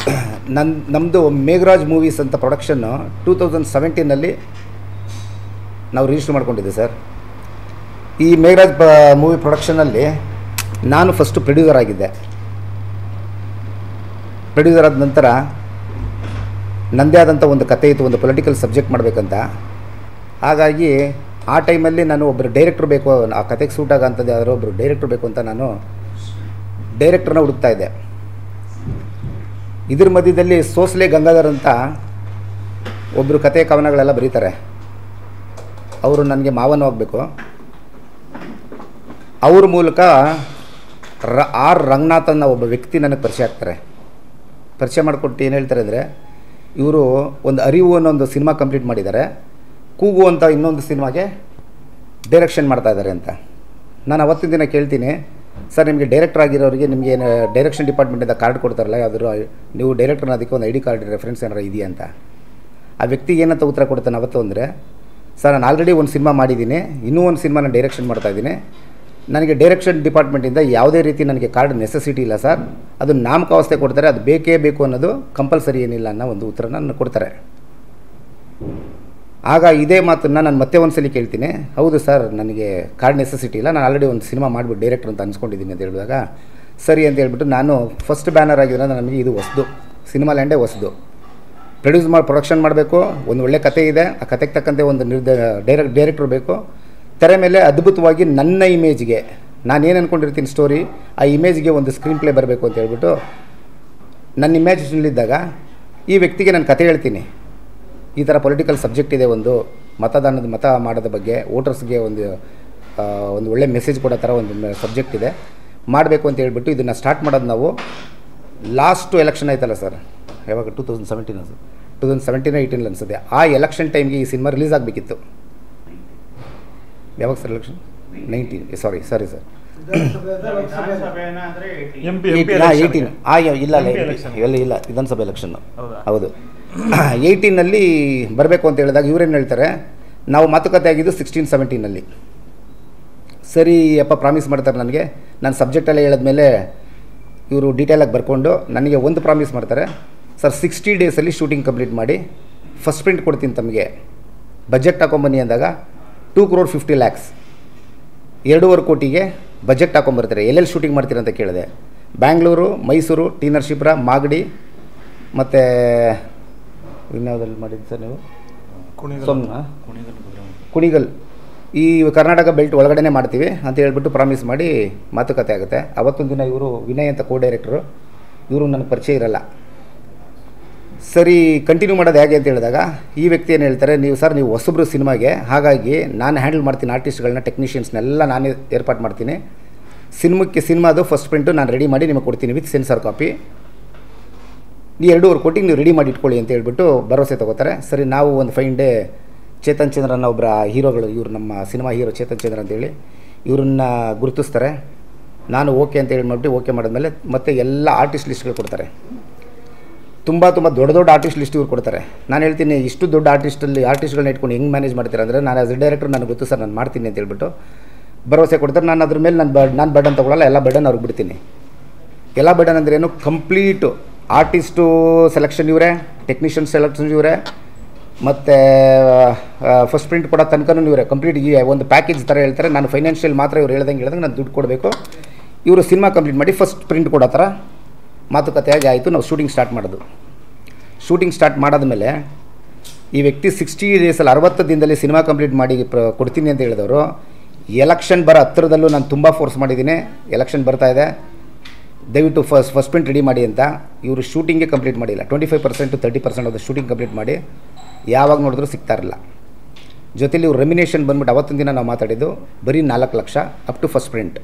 ನನ್ನ ನಮ್ಮದು ಮೇಘರಾಜ್ ಮೂವೀಸ್ ಅಂತ ಪ್ರೊಡಕ್ಷನ್ನು ಟೂ ತೌಸಂಡ್ ಸೆವೆಂಟೀನಲ್ಲಿ ನಾವು ರಿಜಿಸ್ಟರ್ ಮಾಡ್ಕೊಂಡಿದ್ದೆ ಸರ್ ಈ ಮೇಘರಾಜ್ ಪ ಮೂವಿ ಪ್ರೊಡಕ್ಷನಲ್ಲಿ ನಾನು ಫಸ್ಟು ಪ್ರೊಡ್ಯೂಸರ್ ಆಗಿದ್ದೆ ಪ್ರೊಡ್ಯೂಸರ್ ಆದ ನಂತರ ನನ್ನದೇ ಆದಂಥ ಒಂದು ಕತೆ ಇತ್ತು ಒಂದು ಪೊಲಿಟಿಕಲ್ ಸಬ್ಜೆಕ್ಟ್ ಮಾಡಬೇಕಂತ ಹಾಗಾಗಿ ಆ ಟೈಮಲ್ಲಿ ನಾನು ಒಬ್ಬರು ಡೈರೆಕ್ಟ್ರ್ ಬೇಕು ಆ ಕತೆಗೆ ಸೂಟ್ ಆಗೋಂಥದ್ದು ಯಾರೋ ಒಬ್ಬರು ಡೈರೆಕ್ಟ್ರ್ ಬೇಕು ಅಂತ ನಾನು ಡೈರೆಕ್ಟ್ರನ್ನ ಹುಡುಕ್ತಾ ಇದ್ದೆ ಇದ್ರ ಮಧ್ಯದಲ್ಲಿ ಸೋಸ್ಲೆ ಗಂಗಾಧರ್ ಅಂತ ಒಬ್ಬರು ಕತೆ ಕವನಗಳೆಲ್ಲ ಬರೀತಾರೆ ಅವರು ನನಗೆ ಮಾವನು ಆಗಬೇಕು ಅವ್ರ ಮೂಲಕ ರ ಆರ್ ರಂಗನಾಥ್ ಅನ್ನೋ ಒಬ್ಬ ವ್ಯಕ್ತಿ ನನಗೆ ಪರಿಚಯ ಆಗ್ತಾರೆ ಪರಿಚಯ ಮಾಡಿಕೊಟ್ಟು ಏನು ಹೇಳ್ತಾರೆ ಅಂದರೆ ಇವರು ಒಂದು ಅರಿವು ಅನ್ನೋ ಒಂದು ಸಿನಿಮಾ ಕಂಪ್ಲೀಟ್ ಮಾಡಿದ್ದಾರೆ ಕೂಗು ಅಂತ ಇನ್ನೊಂದು ಸಿನಿಮಾಗೆ ಡೈರೆಕ್ಷನ್ ಮಾಡ್ತಾ ಇದ್ದಾರೆ ಅಂತ ನಾನು ಅವತ್ತಿನ ದಿನ ಕೇಳ್ತೀನಿ ಸರ್ ನಿಮಗೆ ಡೈರೆಕ್ಟರ್ ಆಗಿರೋರಿಗೆ ನಿಮಗೆ ಏನು ಡೈರೆಕ್ಷನ್ ಡಿಪಾರ್ಟ್ಮೆಂಟಿಂದ ಕಾರ್ಡ್ ಕೊಡ್ತಾರಲ್ಲ ಯಾವ್ದಾದ್ರು ನೀವು ಡೈರೆಕ್ಟರ್ನ ಅದಕ್ಕೆ ಒಂದು ಐ ಡಿ ಕಾರ್ಡ್ ರೆಫರೆನ್ಸ್ ಏನಾರು ಇದೆಯಾ ಅಂತ ಆ ವ್ಯಕ್ತಿಗೆ ಏನಂತ ಉತ್ತರ ಕೊಡ್ತಾನೆ ಅವತ್ತು ಅಂದರೆ ಸರ್ ನಾನು ಆಲ್ರೆಡಿ ಒಂದು ಸಿನಿಮಾ ಮಾಡಿದ್ದೀನಿ ಇನ್ನೂ ಒಂದು ಸಿನಿಮಾನ ಡೈರೆಕ್ಷನ್ ಮಾಡ್ತಾ ಇದ್ದೀನಿ ನನಗೆ ಡೈರೆಕ್ಷನ್ ಡಿಪಾರ್ಟ್ಮೆಂಟಿಂದ ಯಾವುದೇ ರೀತಿ ನನಗೆ ಕಾರ್ಡ್ ನೆಸೆಸಿಟಿ ಇಲ್ಲ ಸರ್ ಅದು ನಾಮಕಾವಸ್ಥೆ ಕೊಡ್ತಾರೆ ಅದು ಬೇಕೇ ಬೇಕು ಅನ್ನೋದು ಕಂಪಲ್ಸರಿ ಏನಿಲ್ಲ ಅನ್ನೋ ಒಂದು ಉತ್ತರನ ನನಗೆ ಕೊಡ್ತಾರೆ ಆಗ ಇದೇ ಮಾತನ್ನು ನಾನು ಮತ್ತೆ ಒಂದು ಸಲ ಕೇಳ್ತೀನಿ ಹೌದು ಸರ್ ನನಗೆ ಕಾರ್ಡ್ ನೆಸೆಸಿಟಿ ಇಲ್ಲ ನಾನು ಆಲ್ರೆಡಿ ಒಂದು ಸಿನಿಮಾ ಮಾಡಿಬಿಟ್ಟು ಡೈರೆಕ್ಟರ್ ಅಂತ ಅನ್ಸ್ಕೊಂಡಿದ್ದೀನಿ ಅಂತ ಹೇಳಿದಾಗ ಸರಿ ಅಂತ ಹೇಳ್ಬಿಟ್ಟು ನಾನು ಫಸ್ಟ್ ಬ್ಯಾನರ್ ಆಗಿದ್ರೆ ನನಗೆ ಇದು ಹೊಸ್ದು ಸಿನಿಮಾ ಲ್ಯಾಂಡೇ ಹೊಸ್ದು ಪ್ರೊಡ್ಯೂಸ್ ಮಾಡಿ ಪ್ರೊಡಕ್ಷನ್ ಮಾಡಬೇಕು ಒಂದು ಒಳ್ಳೆ ಕತೆ ಇದೆ ಆ ಕತೆಗೆ ತಕ್ಕಂತೆ ಒಂದು ನಿರ್ದ ಡೈರೆಕ್ಟ್ ಡೈರೆಕ್ಟ್ರ್ ಬೇಕು ತೆರೆ ಮೇಲೆ ಅದ್ಭುತವಾಗಿ ನನ್ನ ಇಮೇಜ್ಗೆ ನಾನೇನು ಅಂದ್ಕೊಂಡಿರ್ತೀನಿ ಸ್ಟೋರಿ ಆ ಇಮೇಜ್ಗೆ ಒಂದು ಸ್ಕ್ರೀನ್ ಪ್ಲೇ ಬರಬೇಕು ಅಂತ ಹೇಳ್ಬಿಟ್ಟು ನನ್ನ ಇಮ್ಯಾಜಿನೇಷನಲ್ಲಿದ್ದಾಗ ಈ ವ್ಯಕ್ತಿಗೆ ನಾನು ಕತೆ ಹೇಳ್ತೀನಿ ಈ ಥರ ಪೊಲಿಟಿಕಲ್ ಸಬ್ಜೆಕ್ಟ್ ಇದೆ ಒಂದು ಮತದಾನದ ಮತ ಮಾಡೋದ ಬಗ್ಗೆ ವೋಟರ್ಸ್ಗೆ ಒಂದು ಆ, ಒಂದು ಒಳ್ಳೆ ಮೆಸೇಜ್ ಕೊಡೋ ಥರ ಒಂದು ಸಬ್ಜೆಕ್ಟ್ ಇದೆ ಮಾಡಬೇಕು ಅಂತ ಹೇಳ್ಬಿಟ್ಟು ಇದನ್ನು ಸ್ಟಾರ್ಟ್ ಮಾಡೋದು ನಾವು ಲಾಸ್ಟು ಎಲೆಕ್ಷನ್ ಆಯ್ತಲ್ಲ ಸರ್ ಯಾವಾಗ ಟೂ ತೌಸಂಡ್ ಸೆವೆಂಟೀನ್ ಅನ್ಸುತ್ತೆ ಟೂ ತೌಸಂಡ್ ಸೆವೆಂಟೀನ್ ಏಯ್ಟೀನ್ ಅನ್ಸುತ್ತೆ ಆ ಎಲೆಕ್ಷನ್ ಟೈಮ್ಗೆ ಈ ಸಿನಿಮಾ ರಿಲೀಸ್ ಆಗಬೇಕಿತ್ತು ಯಾವಾಗ sir election nineteen sorry sorry sir M P M P eighteen ಆ ಇಲ್ಲ ಇಲ್ಲ MP ಇಲ್ಲ election. ಇಲ್ಲ ಇಲ್ಲ ವಿಧಾನಸಭೆ ಎಲೆಕ್ಷನ್ನು ಹೌದಾ? ಹೌದು ಏಯ್ಟೀನಲ್ಲಿ ಬರಬೇಕು ಅಂತ ಹೇಳಿದಾಗ ಇವ್ರೇನು ಹೇಳ್ತಾರೆ ನಾವು ಮಾತುಕತೆ ಆಗಿದ್ದು ಸಿಕ್ಸ್ಟೀನ್ ಸೆವೆಂಟೀನಲ್ಲಿ ಸರಿ ಅಪ್ಪ ಪ್ರಾಮಿಸ್ ಮಾಡ್ತಾರೆ ನನಗೆ ನಾನು ಸಬ್ಜೆಕ್ಟೆಲ್ಲ ಹೇಳಿದ್ಮೇಲೆ ಇವರು ಡೀಟೇಲಾಗಿ ಬರ್ಕೊಂಡು ನನಗೆ ಒಂದು ಪ್ರಾಮಿಸ್ ಮಾಡ್ತಾರೆ ಸರ್ ಸಿಕ್ಸ್ಟಿ ಡೇಸಲ್ಲಿ ಶೂಟಿಂಗ್ ಕಂಪ್ಲೀಟ್ ಮಾಡಿ ಫಸ್ಟ್ ಪ್ರಿಂಟ್ ಕೊಡ್ತೀನಿ ತಮಗೆ ಬಜೆಟ್ ಹಾಕೊಂಬನ್ನಿ ಅಂದಾಗ ಟೂ ಕ್ರೋರ್ ಫಿಫ್ಟಿ ಲ್ಯಾಕ್ಸ್ ಎರಡೂವರೆ ಕೋಟಿಗೆ ಬಜೆಟ್ ಹಾಕೊಂಬರ್ತಾರೆ ಎಲ್ಲೆಲ್ಲಿ ಶೂಟಿಂಗ್ ಮಾಡ್ತೀರಾ ಅಂತ ಕೇಳಿದೆ ಬ್ಯಾಂಗ್ಳೂರು ಮೈಸೂರು ಟಿ ನರಸೀಪುರ ಮಾಗಡಿ ಮತ್ತು ಇನ್ಯಾವುದಲ್ಲಿ ಮಾಡಿದ್ದು ಸರ್ ನೀವು ಸೊನ್ನ ಕುಣಿಗಲ್ ಈ ಕರ್ನಾಟಕ ಬೆಲ್ಟ್ ಒಳಗಡೆನೇ ಮಾಡ್ತೀವಿ ಅಂತ ಹೇಳ್ಬಿಟ್ಟು ಪ್ರಾಮಿಸ್ ಮಾಡಿ ಮಾತುಕತೆ ಆಗುತ್ತೆ ಅವತ್ತೊಂದು ದಿನ ಇವರು ವಿನಯ್ ಅಂತ ಕೋ ಡೈರೆಕ್ಟ್ರು ಇವರು ನನಗೆ ಪರಿಚಯ ಇರಲ್ಲ ಸರಿ ಕಂಟಿನ್ಯೂ ಮಾಡೋದು ಹೇಗೆ ಅಂತ ಹೇಳಿದಾಗ ಈ ವ್ಯಕ್ತಿ ಏನು ಹೇಳ್ತಾರೆ ನೀವು ಸರ್ ನೀವು ಹೊಸಬ್ರು ಸಿನಿಮಾಗೆ ಹಾಗಾಗಿ ನಾನು ಹ್ಯಾಂಡಲ್ ಮಾಡ್ತೀನಿ ಆರ್ಟಿಸ್ಟ್ಗಳನ್ನ ಟೆಕ್ನಿಷಿಯನ್ಸ್ನೆಲ್ಲ ನಾನೇ ಏರ್ಪಾಟ್ ಮಾಡ್ತೀನಿ ಸಿನಿಮಕ್ಕೆ ಸಿನಿಮಾದು ಫಸ್ಟ್ ಪ್ರಿಂಟು ನಾನು ರೆಡಿ ಮಾಡಿ ನಿಮಗೆ ಕೊಡ್ತೀನಿ ವಿತ್ ಸೆನ್ಸರ್ ಕಾಪಿ ಈ ಎರಡೂವರೆ ಕೋಟಿಗೆ ನೀವು ರೆಡಿ ಮಾಡಿ ಇಟ್ಕೊಳ್ಳಿ ಅಂತ ಹೇಳ್ಬಿಟ್ಟು ಭರವಸೆ ತಗೋತಾರೆ ಸರಿ ನಾವು ಒಂದು ಫೈನ್ ಡೇ ಚೇತನ್ ಚಂದ್ರನ ಒಬ್ಬರ ಹೀರೋಗಳು ಇವರು ನಮ್ಮ ಸಿನಿಮಾ ಹೀರೋ ಚೇತನ್ ಚಂದ್ರ ಅಂತೇಳಿ ಇವ್ರನ್ನ ಗುರುತಿಸ್ತಾರೆ ನಾನು ಓಕೆ ಅಂತ ಹೇಳಿ ಮಾಡ್ಬಿಟ್ಟು ಓಕೆ ಮಾಡಿದ್ಮೇಲೆ ಮತ್ತೆ ಎಲ್ಲ ಆರ್ಟಿಸ್ಟ್ ಲಿಸ್ಟ್ಗಳು ಕೊಡ್ತಾರೆ ತುಂಬ ತುಂಬ ದೊಡ್ಡ ದೊಡ್ಡ ಆರ್ಟಿಸ್ಟ್ ಲಿಸ್ಟ್ ಇವ್ರು ಕೊಡ್ತಾರೆ ನಾನು ಹೇಳ್ತೀನಿ ಇಷ್ಟು ದೊಡ್ಡ ಆರ್ಟಿಸ್ಟಲ್ಲಿ ಆರ್ಟಿಸ್ಟ್ಗಳನ್ನ ಇಟ್ಕೊಂಡು ಹೆಂಗೆ ಮ್ಯಾನೇಜ್ ಮಾಡ್ತೀರಾ ಅಂದರೆ ನಾನು ಆಸ್ ಎ ಡೈರೆಕ್ಟರ್ ನನಗೆ ಗೊತ್ತು ಸರ್ ನಾನು ಮಾಡ್ತೀನಿ ಅಂತ ಹೇಳ್ಬಿಟ್ಟು ಭರವಸೆ ಕೊಡ್ತಾರೆ ನಾನು ಅದ್ರ ಮೇಲೆ ನಾನು ಬ ನಾನು ಬರ್ಡನ್ ತೊಗೊಳಲ್ಲ ಎಲ್ಲ ಬರ್ಡನ್ ಅವ್ರಿಗೆ ಬಿಡ್ತೀನಿ ಎಲ್ಲ ಬರ್ಡನ್ ಅಂದ್ರೆ ಏನು ಕಂಪ್ಲೀಟು ಆರ್ಟಿಸ್ಟು ಸೆಲೆಕ್ಷನ್ ಇವರೇ ಟೆಕ್ನಿಷಿಯನ್ ಸೆಲೆಕ್ಷನ್ ಇವರೇ ಮತ್ತು ಫಸ್ಟ್ ಪ್ರಿಂಟ್ ಕೊಡೋ ತನಕನೂ ಇವರೇ ಕಂಪ್ಲೀಟ್ ಈ ಒಂದು ಪ್ಯಾಕೇಜ್ ಥರ ಹೇಳ್ತಾರೆ ನಾನು ಫೈನಾನ್ಷಿಯಲ್ ಮಾತ್ರ ಇವ್ರು ಹೇಳ್ದಂಗೆ ಹೇಳ್ದಂಗೆ ನಾನು ದುಡ್ಡು ಕೊಡಬೇಕು ಇವರು ಸಿನಿಮಾ ಕಂಪ್ಲೀಟ್ ಮಾಡಿ ಫಸ್ಟ್ ಪ್ರಿಂಟ್ ಕೊಡೋ ಥರ ಮಾತುಕತೆಯಾಗಿ ಆಯಿತು ನಾವು ಶೂಟಿಂಗ್ ಸ್ಟಾರ್ಟ್ ಮಾಡೋದು ಶೂಟಿಂಗ್ ಸ್ಟಾರ್ಟ್ ಮಾಡಾದ್ಮೇಲೆ ಈ ವ್ಯಕ್ತಿ ಸಿಕ್ಸ್ಟಿ ಡೇಸಲ್ಲಿ ಅರವತ್ತು ದಿನದಲ್ಲಿ ಸಿನಿಮಾ ಕಂಪ್ಲೀಟ್ ಮಾಡಿ ಪ್ರ ಕೊಡ್ತೀನಿ ಅಂತ ಹೇಳಿದವರು ಎಲೆಕ್ಷನ್ ಬರೋ ಹತ್ತಿರದಲ್ಲೂ ನಾನು ತುಂಬ ಫೋರ್ಸ್ ಮಾಡಿದ್ದೀನಿ ಎಲೆಕ್ಷನ್ ಬರ್ತಾ ಇದೆ ದಯವಿಟ್ಟು ಫಸ್ಟ್ ಫಸ್ಟ್ ಪ್ರಿಂಟ್ ರೆಡಿ ಮಾಡಿ ಅಂತ ಇವರು ಶೂಟಿಂಗೇ ಕಂಪ್ಲೀಟ್ ಮಾಡಿಲ್ಲ twenty five percent thirty percent of shooting complete ಮಾಡಿ ಯಾವಾಗ ನೋಡಿದ್ರೂ ಸಿಗ್ತಾ ಇರಲಿಲ್ಲ ಜೊತೆಲಿ ಇವ್ರು ರೆಮಿನೇಷನ್ ಬಂದ್ಬಿಟ್ಟು ಅವತ್ತಿನ ದಿನ ನಾವು ಮಾತಾಡಿದ್ದು ಬರೀ ನಾಲ್ಕು ಲಕ್ಷ ಅಪ್ ಟು ಫಸ್ಟ್ ಪ್ರಿಂಟ್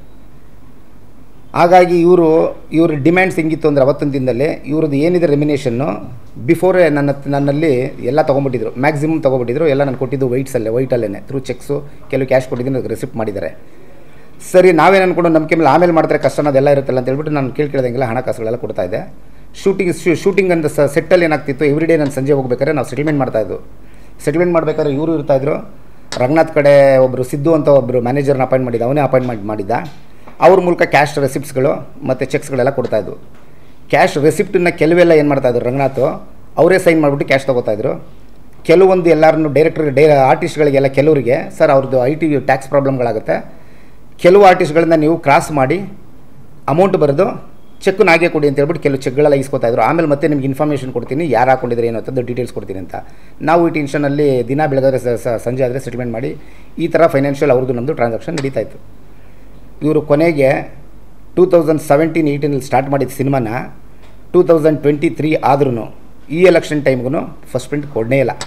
ಹಾಗಾಗಿ ಇವರು ಇವ್ರ ಡಿಮ್ಯಾಂಡ್ಸ್ ಹೆಂಗಿತ್ತು ಅಂದರೆ ಅವತ್ತಿನ ದಿನದಲ್ಲಿ ಇವ್ರದ್ದು ಏನಿದೆ ರೆಮಿನೇಷನ್ನು ಬಿಫೋರೇ ನನ್ನ ನನ್ನಲ್ಲಿ ಎಲ್ಲ ತೊಗೊಂಬಿಟ್ಟಿದ್ರು ಮ್ಯಾಕ್ಸಿಮಮ್ ತೊಗೊಬಿಟ್ಟಿದ್ರು ಎಲ್ಲ ನಾನು ಕೊಟ್ಟಿದ್ದು ವೈಟ್ಸಲ್ಲೇ ವೈಟಲ್ಲೇ ಥ್ರೂ ಚೆಕ್ಸು ಕೆಲವು ಕ್ಯಾಶ್ ಕೊಟ್ಟಿದ್ದೀನಿ ಅದಕ್ಕೆ ರಿಸಿಪ್ಟ್ ಮಾಡಿದ್ದಾರೆ ಸರಿ ನಾವೇನು ಅಂದ್ಕೊಂಡು ನಂಬಿಕೆ ಮೇಲೆ ಆಮೇಲೆ ಮಾಡಿದ್ರೆ ಕಷ್ಟ ಅನ್ನೋದೆಲ್ಲ ಇರುತ್ತಲ್ಲ ಅಂತ ಹೇಳ್ಬಿಟ್ಟು ನಾನು ಕೇಳಿ ಕೇಳ್ದಂಗೆಲ್ಲ ಹಣಕಾಸುಗಳೆಲ್ಲ ಕೊಡ್ತಾ ಇದ್ದೆ ಶೂಟಿಂಗ್ ಶೂಟಿಂಗ್ ಅಂತ ಸ ಸೆಟ್ಟಲ್ಲಿ ಏನಾಗ್ತಿತ್ತು ಎವ್ರಿ ಡೇ ನಾನು ಸಂಜೆ ಹೋಗ್ಬೇಕಾದ್ರೆ ನಾವು ಸೆಟಲ್ಮೆಂಟ್ ಮಾಡ್ತಾಯಿದ್ದು ಸೆಟಲ್ಮೆಂಟ್ ಮಾಡ್ಬೇಕಾದ್ರೆ ಇವರು ಇರ್ತಾಯಿದ್ರು ರಂಗನಾಥ್ ಕಡೆ ಒಬ್ಬರು ಸಿದ್ದು ಅಂತ ಒಬ್ಬರು ಮ್ಯಾನೇಜರ್ನ ಅಪಾಯಿಂಟ್ ಮಾಡಿದ್ದ ಅವನೇ ಅಪಾಯಿಂಟ್ಮೆಂಟ್ ಮಾಡಿದ್ದ ಅವ್ರ ಮೂಲಕ ಕ್ಯಾಶ್ ರೆಸಿಪ್ಟ್ಸ್ಗಳು ಮತ್ತು ಚೆಕ್ಸ್ಗಳೆಲ್ಲ ಕೊಡ್ತಾಯಿದ್ವು ಕ್ಯಾಶ್ ರೆಸಿಪ್ಟನ್ನ ಕೆಲವೆಲ್ಲ ಏನು ಮಾಡ್ತಾಯಿದ್ರು ರಂಗನಾಥ್ ಅವರೇ ಸೈನ್ ಮಾಡಿಬಿಟ್ಟು ಕ್ಯಾಶ್ ತೊಗೋತಾಯಿದ್ರು ಕೆಲವೊಂದು ಎಲ್ಲರನ್ನು ಡೈರೆಕ್ಟರ್ ಡೈ ಆರ್ಟಿಸ್ಟ್ಗಳಿಗೆಲ್ಲ ಕೆಲವರಿಗೆ ಸರ್ ಅವ್ರದ್ದು ಐ ಟಿ ಟ್ಯಾಕ್ಸ್ ಪ್ರಾಬ್ಲಮ್ಗಳಾಗುತ್ತೆ ಕೆಲವು ಆರ್ಟಿಸ್ಟ್ಗಳನ್ನ ನೀವು ಕ್ರಾಸ್ ಮಾಡಿ ಅಮೌಂಟ್ ಬರೆದು ಚೆಕ್ನ ಹಾಗೆ ಕೊಡಿ ಅಂತ ಹೇಳ್ಬಿಟ್ಟು ಕೆಲವು ಚೆಕ್ಗಳೆಲ್ಲ ಇಸ್ಕೊತಾ ಇದ್ರು ಆಮೇಲೆ ಮತ್ತೆ ನಿಮ್ಗೆ ಇನ್ಫಾರ್ಮೇಷನ್ ಕೊಡ್ತೀನಿ ಯಾರು ಹಾಕೊಂಡಿದ್ರೆ ಏನು ಅಂತದ್ದು ಡೀಟೇಲ್ಸ್ ಕೊಡ್ತೀನಿ ಅಂತ ನಾವು ಈ ಟೆನ್ಷನಲ್ಲಿ ದಿನ ಬೆಳಗಾದ್ರೆ ಸ- ಸ- ಸಂಜೆ ಆದರೆ ಸೆಟಲ್ಮೆಂಟ್ ಮಾಡಿ ಈ ಥರ ಫೈನಾನ್ಷಿಯಲ್ ಅವ್ರದ್ದು ನಮ್ಮದು ಟ್ರಾನ್ಸಾಕ್ಷನ್ ನಡೀತಾ ಇತ್ತು ಇವರು ಕೊನೆಗೆ ಟೂ ತೌಸಂಡ್ ಸೆವೆಂಟೀನ್ ಏಯ್ಟೀನಲ್ಲಿ ಸ್ಟಾರ್ಟ್ ಮಾಡಿದ ಸಿನಿಮಾನ ಟೂ ತೌಸಂಡ್ ಟ್ವೆಂಟಿ ತ್ರೀ ಆದ್ರೂ ಈ ಎಲೆಕ್ಷನ್ ಟೈಮ್ಗೂ ಫಸ್ಟ್ ಪ್ರಿಂಟ್ ಕೊಡನೇ ಇಲ್ಲ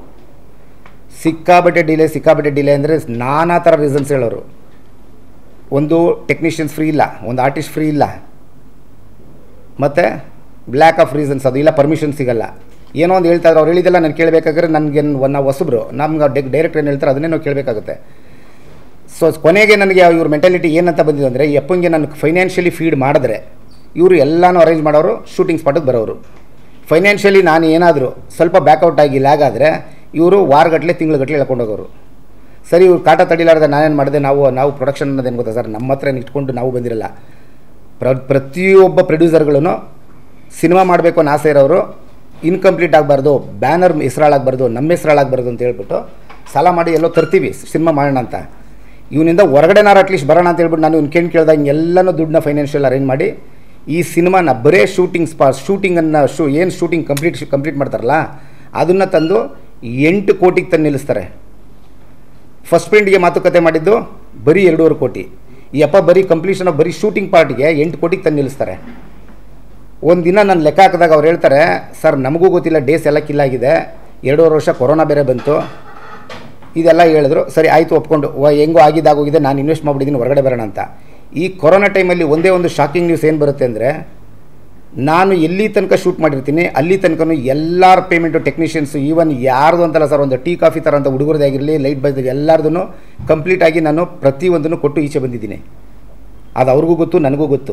ಸಿಕ್ಕಾಬಟ್ಟೆ ಡಿಲೇ ಸಿಕ್ಕಾಬಟ್ಟೆ ಡಿಲೇ ಅಂದರೆ ನಾನಾ ಥರ ರೀಸನ್ಸ್ ಹೇಳೋರು ಒಂದು ಟೆಕ್ನಿಷಿಯನ್ಸ್ ಫ್ರೀ ಇಲ್ಲ ಒಂದು ಆರ್ಟಿಸ್ಟ್ ಫ್ರೀ ಇಲ್ಲ ಮತ್ತು ಬ್ಲ್ಯಾಕ್ ಆಫ್ ರೀಸನ್ಸ್ ಅದು ಇಲ್ಲ ಪರ್ಮಿಷನ್ ಸಿಗಲ್ಲ ಏನೋ ಒಂದು ಹೇಳ್ತಾರೆ ಅವ್ರು ಹೇಳಿದ್ದೆಲ್ಲ ನಾನು ಕೇಳಬೇಕಾದ್ರೆ ನನಗೆ ನಾವು ಹೊಸಬ್ರು ನಮ್ಗೆ ಡೈರೆಕ್ಟರ್ ಏನು ಹೇಳ್ತಾರೆ ಅದನ್ನೇ ನಾವು ಕೇಳಬೇಕಾಗುತ್ತೆ ಸೊ ಕೊನೆಗೆ ನನಗೆ ಇವ್ರ ಮೆಂಟಾಲಿಟಿ ಏನಂತ ಬಂದಿದೆ ಅಂದರೆ ಈ ಅಪ್ಪಂಗೆ ನಾನು ಫೈನಾನ್ಷಿಯಲಿ ಫೀಡ್ ಮಾಡಿದ್ರೆ ಇವರು ಎಲ್ಲನೂ ಅರೇಂಜ್ ಮಾಡೋರು ಶೂಟಿಂಗ್ ಸ್ಪಾಟಿಗೆ ಬರೋರು ಫೈನಾನ್ಷಿಯಲಿ ನಾನು ಏನಾದರೂ ಸ್ವಲ್ಪ ಬ್ಯಾಕೌಟ್ ಆಗಿ ಲ್ಯಾಗ್ ಆದರೆ ಇವರು ವಾರಗಟ್ಟಲೆ ತಿಂಗಳುಗಟ್ಟಲೆ ಎಳ್ಕೊಂಡು ಹೋಗೋರು ಸರಿ ಇವ್ರು ಕಾಟ ತಡಿಲಾರ್ದೆ ನಾನೇನು ಮಾಡಿದೆ ನಾವು ನಾವು ಪ್ರೊಡಕ್ಷನ್ ಅನ್ನೋದೇನು ಗೊತ್ತಾ ಸರ್ ನಮ್ಮ ಹತ್ರ ಇಟ್ಕೊಂಡು ನಾವು ಬಂದಿರಲ್ಲ ಪ್ರ ಪ್ರತಿಯೊಬ್ಬ ಪ್ರೊಡ್ಯೂಸರ್ಗಳೂ ಸಿನಿಮಾ ಮಾಡಬೇಕು ಅನ್ನೋ ಆಸೆ ಇರೋರು ಇನ್ಕಂಪ್ಲೀಟ್ ಆಗಬಾರ್ದು ಬ್ಯಾನರ್ ಹೆಸ್ರಾಳಾಗಬಾರ್ದು ನಮ್ಮ ಹೆಸ್ರಾಳಾಗಬಾರ್ದು ಅಂತ ಹೇಳ್ಬಿಟ್ಟು ಸಾಲ ಮಾಡಿ ಎಲ್ಲೋ ತರ್ತೀವಿ ಸಿನಿಮಾ ಮಾಡೋಣ ಅಂತ ಇವನಿಂದ ಹೊರಗಡೆನಾರು ಅಟ್ಲೀಸ್ಟ್ ಬರೋಣ ಅಂತ ಹೇಳ್ಬಿಟ್ಟು ನಾನು ಇವ್ನು ಕೇಳಿ ಕೇಳ್ದಾಗ ಎಲ್ಲನೂ ದುಡ್ಡನ್ನ ಫೈನಾನ್ಷಿಯಲ್ ಅರೇಂಜ್ ಮಾಡಿ ಈ ಸಿನಿಮಾನ ಬರೇ ಶೂಟಿಂಗ್ ಸ್ಪಾ ಶೂಟಿಂಗನ್ನು ಶೂ ಏನು ಶೂಟಿಂಗ್ ಕಂಪ್ಲೀಟ್ ಕಂಪ್ಲೀಟ್ ಮಾಡ್ತಾರಲ್ಲ ಅದನ್ನು ತಂದು ಎಂಟು ಕೋಟಿಗೆ ತಂದು ನಿಲ್ಲಿಸ್ತಾರೆ ಫಸ್ಟ್ ಪ್ರಿಂಟ್ಗೆ ಮಾತುಕತೆ ಮಾಡಿದ್ದು ಬರೀ ಎರಡೂವರೆ ಕೋಟಿ ಈ ಅಪ್ಪ ಬರೀ ಕಂಪ್ಲೀಷನ್ ಬರೀ ಶೂಟಿಂಗ್ ಪಾರ್ಟ್ಗೆ ಎಂಟು ಕೋಟಿಗೆ ತಂದು ನಿಲ್ಲಿಸ್ತಾರೆ ಒಂದು ದಿನ ನಾನು ಲೆಕ್ಕ ಹಾಕಿದಾಗ ಅವ್ರು ಹೇಳ್ತಾರೆ ಸರ್ ನಮಗೂ ಗೊತ್ತಿಲ್ಲ ಡೇಸ್ ಎಲ್ಲ ಕಿಲ್ಲಾಗಿದೆ ಎರಡೂವರೆ ವರ್ಷ ಕೊರೋನಾ ಬೇರೆ ಬಂತು ಇದೆಲ್ಲ ಹೇಳಿದ್ರು ಸರಿ ಆಯಿತು ಒಪ್ಕೊಂಡು ವ ಹೆಂಗೋ ಆಗಿದ್ದಾಗೋಗಿದೆ ನಾನು ಇನ್ವೆಸ್ಟ್ ಮಾಡಿಬಿಟ್ಟಿದ್ದೀನಿ ಹೊರಗಡೆ ಬರೋಣ ಅಂತ ಈ ಕೊರೋನಾ ಟೈಮಲ್ಲಿ ಒಂದೇ ಒಂದು ಶಾಕಿಂಗ್ ನ್ಯೂಸ್ ಏನು ಬರುತ್ತೆ ಅಂದರೆ ನಾನು ಎಲ್ಲಿ ತನಕ ಶೂಟ್ ಮಾಡಿರ್ತೀನಿ ಅಲ್ಲಿ ತನಕ ಎಲ್ಲರ ಪೇಮೆಂಟು ಟೆಕ್ನಿಷಿಯನ್ಸು ಈವನ್ ಯಾರ್ದು ಅಂತಲ್ಲ ಸರ್ ಒಂದು ಟೀ ಕಾಫಿ ಥರ ಅಂತ ಹುಡುಗರದೇ ಆಗಿರಲಿ ಲೈಟ್ ಬೈದ್ ಎಲ್ಲರದೂ ಕಂಪ್ಲೀಟಾಗಿ ನಾನು ಪ್ರತಿಯೊಂದನ್ನು ಕೊಟ್ಟು ಈಚೆ ಬಂದಿದ್ದೀನಿ ಅದು ಅವ್ರಿಗೂ ಗೊತ್ತು ನನಗೂ ಗೊತ್ತು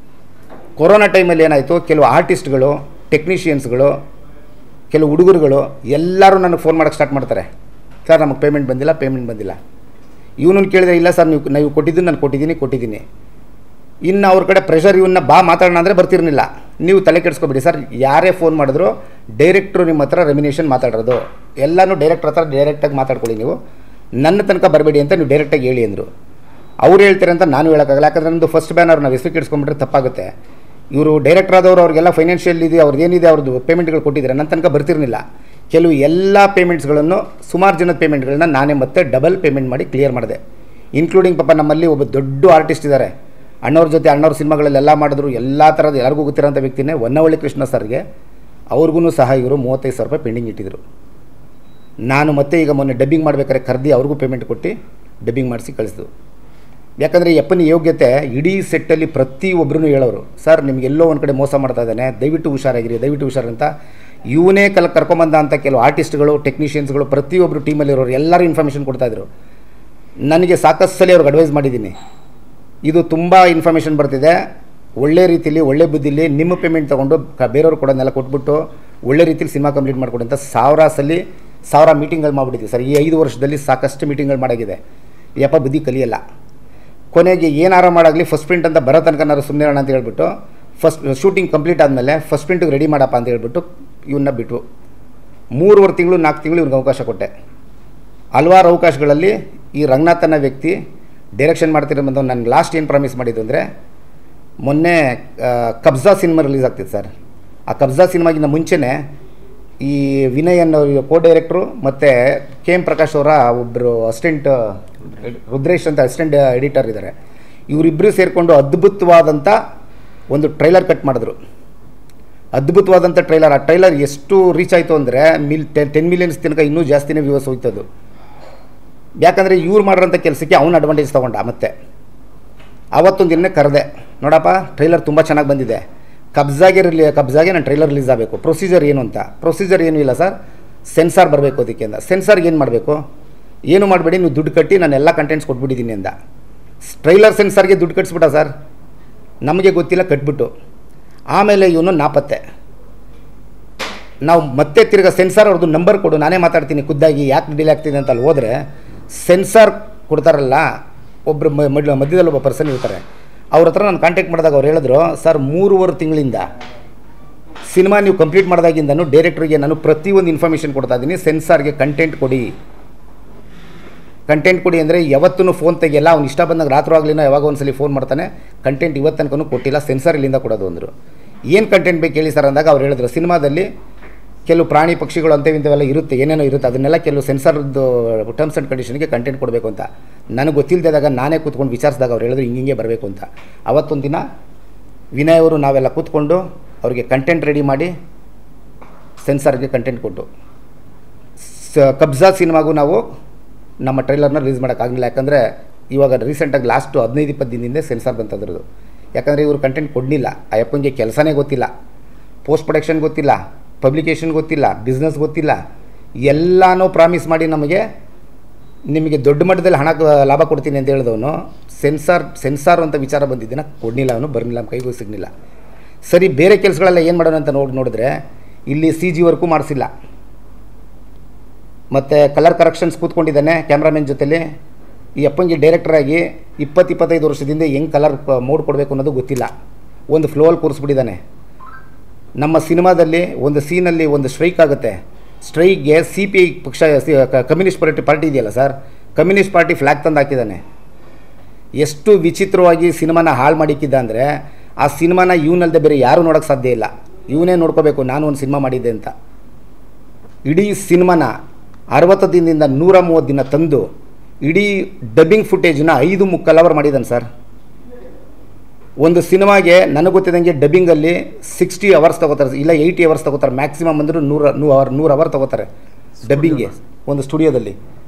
ಕೊರೋನಾ ಟೈಮಲ್ಲಿ ಏನಾಯಿತು ಕೆಲವು ಆರ್ಟಿಸ್ಟ್ಗಳು ಟೆಕ್ನಿಷಿಯನ್ಸ್ಗಳು ಕೆಲವು ಹುಡುಗರುಗಳು ಎಲ್ಲರೂ ನನಗೆ ಫೋನ್ ಮಾಡೋಕ್ಕೆ ಸ್ಟಾರ್ಟ್ ಮಾಡ್ತಾರೆ ಸರ್ ನಮಗೆ ಪೇಮೆಂಟ್ ಬಂದಿಲ್ಲ ಪೇಮೆಂಟ್ ಬಂದಿಲ್ಲ ಇವನನ್ನು ಕೇಳಿದ್ರೆ ಇಲ್ಲ ಸರ್ ನೀವು ನೀವು ಕೊಟ್ಟಿದ್ದು ನಾನು ಕೊಟ್ಟಿದ್ದೀನಿ ಕೊಟ್ಟಿದ್ದೀನಿ ಇನ್ನು ಅವ್ರ ಕಡೆ ಪ್ರೆಷರ್ ಇವನ್ನ ಬಾ ಮಾತಾಡೋಣ ಅಂದರೆ ಬರ್ತಿರ್ಲಿಲ್ಲ ನೀವು ತಲೆ ಕೆಡಿಸ್ಕೊಬೇಡಿ ಸರ್ ಯಾರೇ ಫೋನ್ ಮಾಡಿದ್ರು ಡೈರೆಕ್ಟ್ರು ನಿಮ್ಮ ಹತ್ರ ರೆಮಿನೇಷನ್ ಮಾತಾಡೋದು ಎಲ್ಲನೂ ಡೈರೆಕ್ಟ್ರ್ ಹತ್ರ ಡೈರೆಕ್ಟಾಗಿ ಮಾತಾಡ್ಕೊಳ್ಳಿ ನೀವು ನನ್ನ ತನಕ ಬರಬೇಡಿ ಅಂತ ನೀವು ಡೈರೆಕ್ಟಾಗಿ ಹೇಳಿ ಅಂದರು ಅವ್ರು ಹೇಳ್ತಾರೆ ಅಂತ ನಾನು ಹೇಳೋಕ್ಕಾಗಲ್ಲ ಯಾಕಂದರೆ ನಮ್ಮದು ಫಸ್ಟ್ ಬ್ಯಾನರ್ ನಾವು ಹೆಸರು ಕೆಡಿಸ್ಕೊಂಡ್ಬಿಟ್ರೆ ತಪ್ಪಾಗುತ್ತೆ ಇವರು ಡೈರೆಕ್ಟರ್ ಆದವರು ಅವ್ರಿಗೆಲ್ಲ ಫೈನಾನ್ಷಿಯಲ್ ಇದೆ ಅವ್ರದ್ದು ಏನಿದೆ ಅವ್ರದ್ದು ಪೇಮೆಂಟ್ಗಳು ಕೊಟ್ಟಿದ್ದಾರೆ ನನ್ನ ತನಕ ಬರ್ತಿರ್ಲಿಲ್ಲ ಕೆಲವು ಎಲ್ಲ ಪೇಮೆಂಟ್ಸ್ಗಳನ್ನು ಸುಮಾರು ಜನದ ಪೇಮೆಂಟ್ಗಳನ್ನ ನಾನೇ ಮತ್ತೆ ಡಬಲ್ ಪೇಮೆಂಟ್ ಮಾಡಿ ಕ್ಲಿಯರ್ ಮಾಡಿದೆ ಇನ್ಕ್ಲೂಡಿಂಗ್ ಪಾಪ ನಮ್ಮಲ್ಲಿ ಒಬ್ಬ ದೊಡ್ಡ ಆರ್ಟಿಸ್ಟ್ ಇದ್ದಾರೆ ಅಣ್ಣವ್ರ ಜೊತೆ ಅಣ್ಣವ್ರ ಸಿನಿಮಾಗಳಲ್ಲೆಲ್ಲ ಮಾಡಿದ್ರು ಎಲ್ಲ ಥರದ ಎಲ್ಲರಿಗೂ ಗೊತ್ತಿರೋಂಥ ವ್ಯಕ್ತಿನೇ ಹೊನ್ನವಳ್ಳಿ ಕೃಷ್ಣ ಸರ್ಗೆ ಅವ್ರಿಗೂ ಸಹ ಇವರು ಮೂವತ್ತೈದು ಸಾವಿರ ರೂಪಾಯಿ ಪೆಂಡಿಂಗ್ ಇಟ್ಟಿದ್ರು ನಾನು ಮತ್ತೆ ಈಗ ಮೊನ್ನೆ ಡಬ್ಬಿಂಗ್ ಮಾಡ್ಬೇಕಾದ್ರೆ ಕರೆದಿ ಅವ್ರಿಗೂ ಪೇಮೆಂಟ್ ಕೊಟ್ಟು ಡಬ್ಬಿಂಗ್ ಮಾಡಿಸಿ ಕಳಿಸಿದ್ರು ಯಾಕಂದರೆ ಯಪ್ಪನ ಯೋಗ್ಯತೆ ಇಡೀ ಸೆಟ್ಟಲ್ಲಿ ಪ್ರತಿಯೊಬ್ಬರೂ ಹೇಳೋರು ಸರ್ ನಿಮ್ಗೆ ಎಲ್ಲೋ ಒಂದು ಕಡೆ ಮೋಸ ಮಾಡ್ತಾ ಇದ್ದಾನೆ ದಯವಿಟ್ಟು ಹುಷಾರಾಗಿರಿ ದಯವಿಟ್ಟು ಹುಷಾರು ಅಂತ ಇವನೇ ಕಲ್ ಕರ್ಕೊಂಬಂದ ಅಂತ ಕೆಲವು ಆರ್ಟಿಸ್ಟ್ಗಳು ಟೆಕ್ನಿಷಿಯನ್ಸ್ಗಳು ಪ್ರತಿಯೊಬ್ಬರು ಟೀಮಲ್ಲಿರೋರು ಎಲ್ಲರೂ ಇನ್ಫಾರ್ಮೇಷನ್ ಕೊಡ್ತಾಯಿದ್ರು ನನಗೆ ಸಾಕಷ್ಟು ಸಲ ಅವ್ರಿಗೆ ಅಡ್ವೈಸ್ ಮಾಡಿದ್ದೀನಿ ಇದು ತುಂಬ ಇನ್ಫಾರ್ಮೇಷನ್ ಬರ್ತಿದೆ ಒಳ್ಳೆ ರೀತಿಲಿ ಒಳ್ಳೆ ಬುದ್ಧಿಲಿ ನಿಮ್ಮ ಪೇಮೆಂಟ್ ತೊಗೊಂಡು ಕ ಬೇರೆಯವ್ರು ಕೊಡೋದನ್ನೆಲ್ಲ ಕೊಟ್ಬಿಟ್ಟು ಒಳ್ಳೆ ರೀತಿಲಿ ಸಿನಿಮಾ ಕಂಪ್ಲೀಟ್ ಮಾಡಿಕೊಡಿ ಅಂತ ಸಾವಿರ ಸಲ ಸಾವಿರ ಮೀಟಿಂಗ್ಗಳು ಮಾಡಿಬಿಟ್ಟಿದ್ವಿ ಸರ್ ಈ ಐದು ವರ್ಷದಲ್ಲಿ ಸಾಕಷ್ಟು ಮೀಟಿಂಗ್ಗಳು ಮಾಡಾಗಿದೆ ಯಪ್ಪ ಬುದ್ಧಿ ಕಲಿಯಲ್ಲ ಕೊನೆಗೆ ಏನಾರ ಮಾಡಾಗಲಿ ಫಸ್ಟ್ ಪ್ರಿಂಟ್ ಅಂತ ಬರೋ ತನಕ ನಾನು ಸುಮ್ಮನೆ ಇರೋಣ ಅಂತ ಹೇಳ್ಬಿಟ್ಟು ಫಸ್ಟ್ ಶೂಟಿಂಗ್ ಕಂಪ್ಲೀಟ್ ಆದಮೇಲೆ ಫಸ್ಟ್ ಪ್ರಿಂಟಿಗೆ ರೆಡಿ ಮಾಡಪ್ಪ ಅಂತ ಹೇಳ್ಬಿಟ್ಟು ಇವನ್ನ ಬಿಟ್ಟು ಮೂರುವರೆ ತಿಂಗಳು ನಾಲ್ಕು ತಿಂಗಳು ಇವ್ನಿಗೆ ಅವಕಾಶ ಕೊಟ್ಟೆ ಹಲವಾರು ಅವಕಾಶಗಳಲ್ಲಿ ಈ ರಂಗನಾಥ್ ಅನ್ನೋ ವ್ಯಕ್ತಿ ಡೈರೆಕ್ಷನ್ ಮಾಡ್ತಿರೋದು ನಾನು ಲಾಸ್ಟ್ ಏನು ಪ್ರಾಮಿಸ್ ಮಾಡಿದ್ದು ಅಂದರೆ ಮೊನ್ನೆ ಆ, ಕಬ್ಜಾ ಸಿನಿಮಾ ರಿಲೀಸ್ ಆಗ್ತಿತ್ತು ಸರ್ ಆ ಕಬ್ಜಾ ಸಿನಿಮಾಗಿಂತ ಮುಂಚೆನೇ ಈ ವಿನಯ್ ಅನ್ನೋ ಕೋ ಡೈರೆಕ್ಟ್ರು ಮತ್ತು ಕೆ ಎಂ ಪ್ರಕಾಶ್ ಅವರ ಒಬ್ಬರು ಅಸಿಸ್ಟೆಂಟ್ ರುದ್ರೇಶ್ ಅಂತ ಅಸಿಸ್ಟೆಂಟ್ ಎಡಿಟರ್ ಇದ್ದಾರೆ ಇವರಿಬ್ಬರು ಸೇರಿಕೊಂಡು ಅದ್ಭುತವಾದಂಥ ಒಂದು ಟ್ರೈಲರ್ ಕಟ್ ಮಾಡಿದ್ರು ಅದ್ಭುತವಾದಂಥ ಟ್ರೈಲರ್ ಆ ಟ್ರೈಲರ್ ಎಷ್ಟು ರೀಚ್ ಆಯಿತು ಅಂದರೆ ಮಿಲ್ ಟೆನ್ ಟೆನ್ ಮಿಲಿಯನ್ಸ್ ತನಕ ಇನ್ನೂ ಜಾಸ್ತಿನೇ ವ್ಯೂವರ್ಸ್ ಹೋಯ್ತದು ಯಾಕಂದರೆ ಇವ್ರು ಮಾಡಿರೋಂಥ ಕೆಲಸಕ್ಕೆ ಅವ್ನು ಅಡ್ವಾಂಟೇಜ್ ತೊಗೊಂಡ ಮತ್ತೆ ಅವತ್ತೊಂದು ದಿನ ಕರೆದೆ ನೋಡಪ್ಪ ಟ್ರೈಲರ್ ತುಂಬ ಚೆನ್ನಾಗಿ ಬಂದಿದೆ ಕಬ್ಜಾಗೆ ರಿಲಿ ಕಬ್ಜಾಗೆ ನಾನು ಟ್ರೈಲರ್ ರಿಲೀಸ್ ಆಗಬೇಕು ಪ್ರೊಸೀಜರ್ ಏನು ಅಂತ ಪ್ರೊಸೀಜರ್ ಏನೂ ಇಲ್ಲ ಸರ್ ಸೆನ್ಸಾರ್ ಬರಬೇಕು ಅದಕ್ಕೆ ಅಂತ ಸೆನ್ಸಾರ್ಗೆ ಏನು ಮಾಡಬೇಕು ಏನು ಮಾಡಬೇಡಿ ನೀವು ದುಡ್ಡು ಕಟ್ಟಿ ನಾನು ಎಲ್ಲ ಕಂಟೆಂಟ್ಸ್ ಕೊಟ್ಬಿಟ್ಟಿದ್ದೀನಿ ಅಂದ ಟ್ರೈಲರ್ ಸೆನ್ಸಾರ್ಗೆ ದುಡ್ಡು ಕಟ್ಸ್ಬಿಟ್ಟ ಸರ್ ನಮಗೆ ಗೊತ್ತಿಲ್ಲ ಕಟ್ಬಿಟ್ಟು ಆಮೇಲೆ ಇವನು ನಾಪತ್ತೆ ನಾವು ಮತ್ತೆ ತಿರ್ಗಾ ಸೆನ್ಸಾರ್ ಅವ್ರದ್ದು ನಂಬರ್ ಕೊಡು ನಾನೇ ಮಾತಾಡ್ತೀನಿ ಖುದ್ದಾಗಿ ಯಾಕೆ ಡಿಲೇ ಆಗ್ತಿದೆ ಅಂತ ಅಲ್ಲಿ ಹೋದರೆ ಸೆನ್ಸಾರ್ ಕೊಡ್ತಾರಲ್ಲ ಒಬ್ಬರು ಮಧ್ಯದಲ್ಲಿ ಒಬ್ಬ ಪರ್ಸನ್ ಇರ್ತಾರೆ ಅವ್ರ ಹತ್ರ ನಾನು ಕಾಂಟ್ಯಾಕ್ಟ್ ಮಾಡಿದಾಗ ಅವ್ರು ಹೇಳಿದ್ರು ಸರ್ ಮೂರುವರೆ ತಿಂಗಳಿಂದ ಸಿನಿಮಾ ನೀವು ಕಂಪ್ಲೀಟ್ ಮಾಡಿದಾಗಿಂದನು ಡೈರೆಕ್ಟ್ರಿಗೆ ನಾನು ಪ್ರತಿಯೊಂದು ಇನ್ಫಾರ್ಮೇಷನ್ ಕೊಡ್ತಾ ಇದ್ದೀನಿ ಸೆನ್ಸಾರ್ಗೆ ಕಂಟೆಂಟ್ ಕೊಡಿ ಕಂಟೆಂಟ್ ಕೊಡಿ ಅಂದರೆ ಯಾವತ್ತೂ ಫೋನ್ ತೆಗಿಯಲ್ಲ ಅವ್ನು ಇಷ್ಟ ಬಂದಾಗ ರಾತ್ರಿ ಆಗ್ಲಿನ ಯಾವಾಗ ಒಂದ್ಸಲಿ ಫೋನ್ ಮಾಡ್ತಾನೆ ಕಂಟೆಂಟ್ ಇವತ್ತು ತನಕನೂ ಕೊಟ್ಟಿಲ್ಲ ಸೆನ್ಸಾರ್ ಇಲ್ಲಿಂದ ಕೊಡೋದು ಅಂದರು ಏನು ಕಂಟೆಂಟ್ ಬೇಕು ಹೇಳಿ ಸರ್ ಅಂದಾಗ ಅವ್ರು ಹೇಳಿದ್ರು ಸಿನಿಮಾದಲ್ಲಿ ಕೆಲವು ಪ್ರಾಣಿ ಪಕ್ಷಿಗಳು ಅಂತೇವಿ ಇಂಥವೆಲ್ಲ ಇರುತ್ತೆ ಏನೇನೋ ಇರುತ್ತೆ ಅದನ್ನೆಲ್ಲ ಕೆಲವು ಸೆನ್ಸಾರ್ದು ಟರ್ಮ್ಸ್ ಆ್ಯಂಡ್ ಕಂಡೀಷನ್ಗೆ ಕಂಟೆಂಟ್ ಕೊಡಬೇಕು ಅಂತ ನನಗೆ ಗೊತ್ತಿಲ್ಲದಾಗ ನಾನೇ ಕೂತ್ಕೊಂಡು ವಿಚಾರಿಸಿದಾಗ ಅವ್ರು ಹೇಳಿದ್ರು ಹಿಂಗೆ ಹಿಂಗೆ ಬರಬೇಕು ಅಂತ ಅವತ್ತೊಂದು ದಿನ ವಿನಯ್ ಅವರು ನಾವೆಲ್ಲ ಕೂತ್ಕೊಂಡು ಅವರಿಗೆ ಕಂಟೆಂಟ್ ರೆಡಿ ಮಾಡಿ ಸೆನ್ಸಾರ್ಗೆ ಕಂಟೆಂಟ್ ಕೊಟ್ಟು ಸ ಕಬ್ಜಾ ಸಿನಿಮಾಗೂ ನಾವು ನಮ್ಮ ಟ್ರೈಲರ್ನ ರಿಲೀಸ್ ಮಾಡೋಕ್ಕಾಗಲಿಲ್ಲ ಯಾಕಂದರೆ ಇವಾಗ ರೀಸೆಂಟಾಗಿ ಲಾಸ್ಟು ಹದಿನೈದು ಇಪ್ಪತ್ತು ದಿನದಿಂದ ಸೆನ್ಸಾರ್ ಬಂತದ್ರದ್ದು ಯಾಕಂದರೆ ಇವರು ಕಂಟೆಂಟ್ ಕೊಡಲಿಲ್ಲ ಆ ಅಪ್ಪನಿಗೆ ಕೆಲಸನೇ ಗೊತ್ತಿಲ್ಲ ಪೋಸ್ಟ್ ಪ್ರೊಡಕ್ಷನ್ ಗೊತ್ತಿಲ್ಲ ಪಬ್ಲಿಕೇಶನ್ ಗೊತ್ತಿಲ್ಲ ಬಿಸ್ನೆಸ್ ಗೊತ್ತಿಲ್ಲ ಎಲ್ಲನೂ ಪ್ರಾಮಿಸ್ ಮಾಡಿ ನಮಗೆ ನಿಮಗೆ ದೊಡ್ಡ ಮಟ್ಟದಲ್ಲಿ ಹಣ ಕ- ಲಾಭ ಕೊಡ್ತೀನಿ ಅಂತ ಹೇಳಿದವನು ಸೆನ್ಸಾರ್ ಸೆನ್ಸಾರ್ ಅಂತ ವಿಚಾರ ಬಂದಿದ್ದೀನ ಕೊಡಲಿಲ್ಲ ಅವನು ಬರಲಿಲ್ಲ ನಮ್ಮ ಕೈಗೂ ಸಿಗಲಿಲ್ಲ ಸರಿ ಬೇರೆ ಕೆಲಸಗಳೆಲ್ಲ ಏನು ಮಾಡೋಣ ಅಂತ ನೋಡಿ ನೋಡಿದ್ರೆ ಇಲ್ಲಿ ಸಿ ಜಿ ವರ್ಕು ಮಾಡಿಸಿಲ್ಲ ಮತ್ತು ಕಲರ್ ಕರೆಕ್ಷನ್ಸ್ ಕೂತ್ಕೊಂಡಿದ್ದಾನೆ ಕ್ಯಾಮ್ರಾಮನ್ ಜೊತೆಲಿ ಈ ಅಪ್ಪಂಗೆ ಡೈರೆಕ್ಟರಾಗಿ ಇಪ್ಪತ್ತು ಇಪ್ಪತ್ತೈದು ವರ್ಷದಿಂದ ಹೆಂಗೆ ಕಲರ್ ಮೋಡ್ ಕೊಡಬೇಕು ಅನ್ನೋದು ಗೊತ್ತಿಲ್ಲ ಒಂದು ಫ್ಲೋಲ್ಲಿ ಕೂರಿಸ್ಬಿಟ್ಟಿದ್ದಾನೆ ನಮ್ಮ ಸಿನಿಮಾದಲ್ಲಿ ಒಂದು ಸೀನಲ್ಲಿ ಒಂದು ಸ್ಟ್ರೈಕ್ ಆಗುತ್ತೆ ಸ್ಟ್ರೈಕ್ಗೆ ಸಿ ಪಿ ಐ ಪಕ್ಷ ಸಿ- ಕ- ಕಮ್ಯುನಿಸ್ಟ್ ಪಾರ್ಟಿ ಪಾರ್ಟಿ ಇದೆಯಲ್ಲ ಸರ್ ಕಮ್ಯುನಿಸ್ಟ್ ಪಾರ್ಟಿ ಫ್ಲ್ಯಾಗ್ ತಂದು ಹಾಕಿದ್ದಾನೆ ಎಷ್ಟು ವಿಚಿತ್ರವಾಗಿ ಸಿನಿಮಾನ ಹಾಳು ಮಾಡಿಕ್ಕಿದ್ದ ಅಂದರೆ ಆ ಸಿನಿಮಾನ ಇವನಲ್ಲದೆ ಬೇರೆ ಯಾರೂ ನೋಡೋಕ್ಕೆ ಸಾಧ್ಯ ಇಲ್ಲ ಇವನೇ ನೋಡ್ಕೋಬೇಕು ನಾನು ಒಂದು ಸಿನಿಮಾ ಮಾಡಿದ್ದೆ ಅಂತ ಇಡೀ ಸಿನಿಮಾನ ಅರವತ್ತು ದಿನದಿಂದ ನೂರ ಮೂವತ್ತು ದಿನ ತಂದು ಇಡೀ ಡಬ್ಬಿಂಗ್ ಫುಟೇಜ್ನ ಐದು ಮುಕ್ಕಾಲು ಅವರ್ ಮಾಡಿದ್ದಾನೆ ಸರ್ ಒಂದು ಸಿನಿಮಾಗೆ ನನಗೆ ಗೊತ್ತಿದ್ದಂಗೆ ಡಬ್ಬಿಂಗಲ್ಲಿ ಸಿಕ್ಸ್ಟಿ ಅವರ್ಸ್ ತಗೋತಾರೆ ಇಲ್ಲ ಏಯ್ಟಿ ಅವರ್ಸ್ ತಗೋತಾರೆ ಮ್ಯಾಕ್ಸಿಮಮ್ ಅಂದರೂ ನೂರ ನೂ ಅವರ್ ನೂರು ಅವರ್ ತಗೋತಾರೆ ಡಬ್ಬಿಂಗ್ಗೆ ಒಂದು ಸ್ಟುಡಿಯೋದಲ್ಲಿ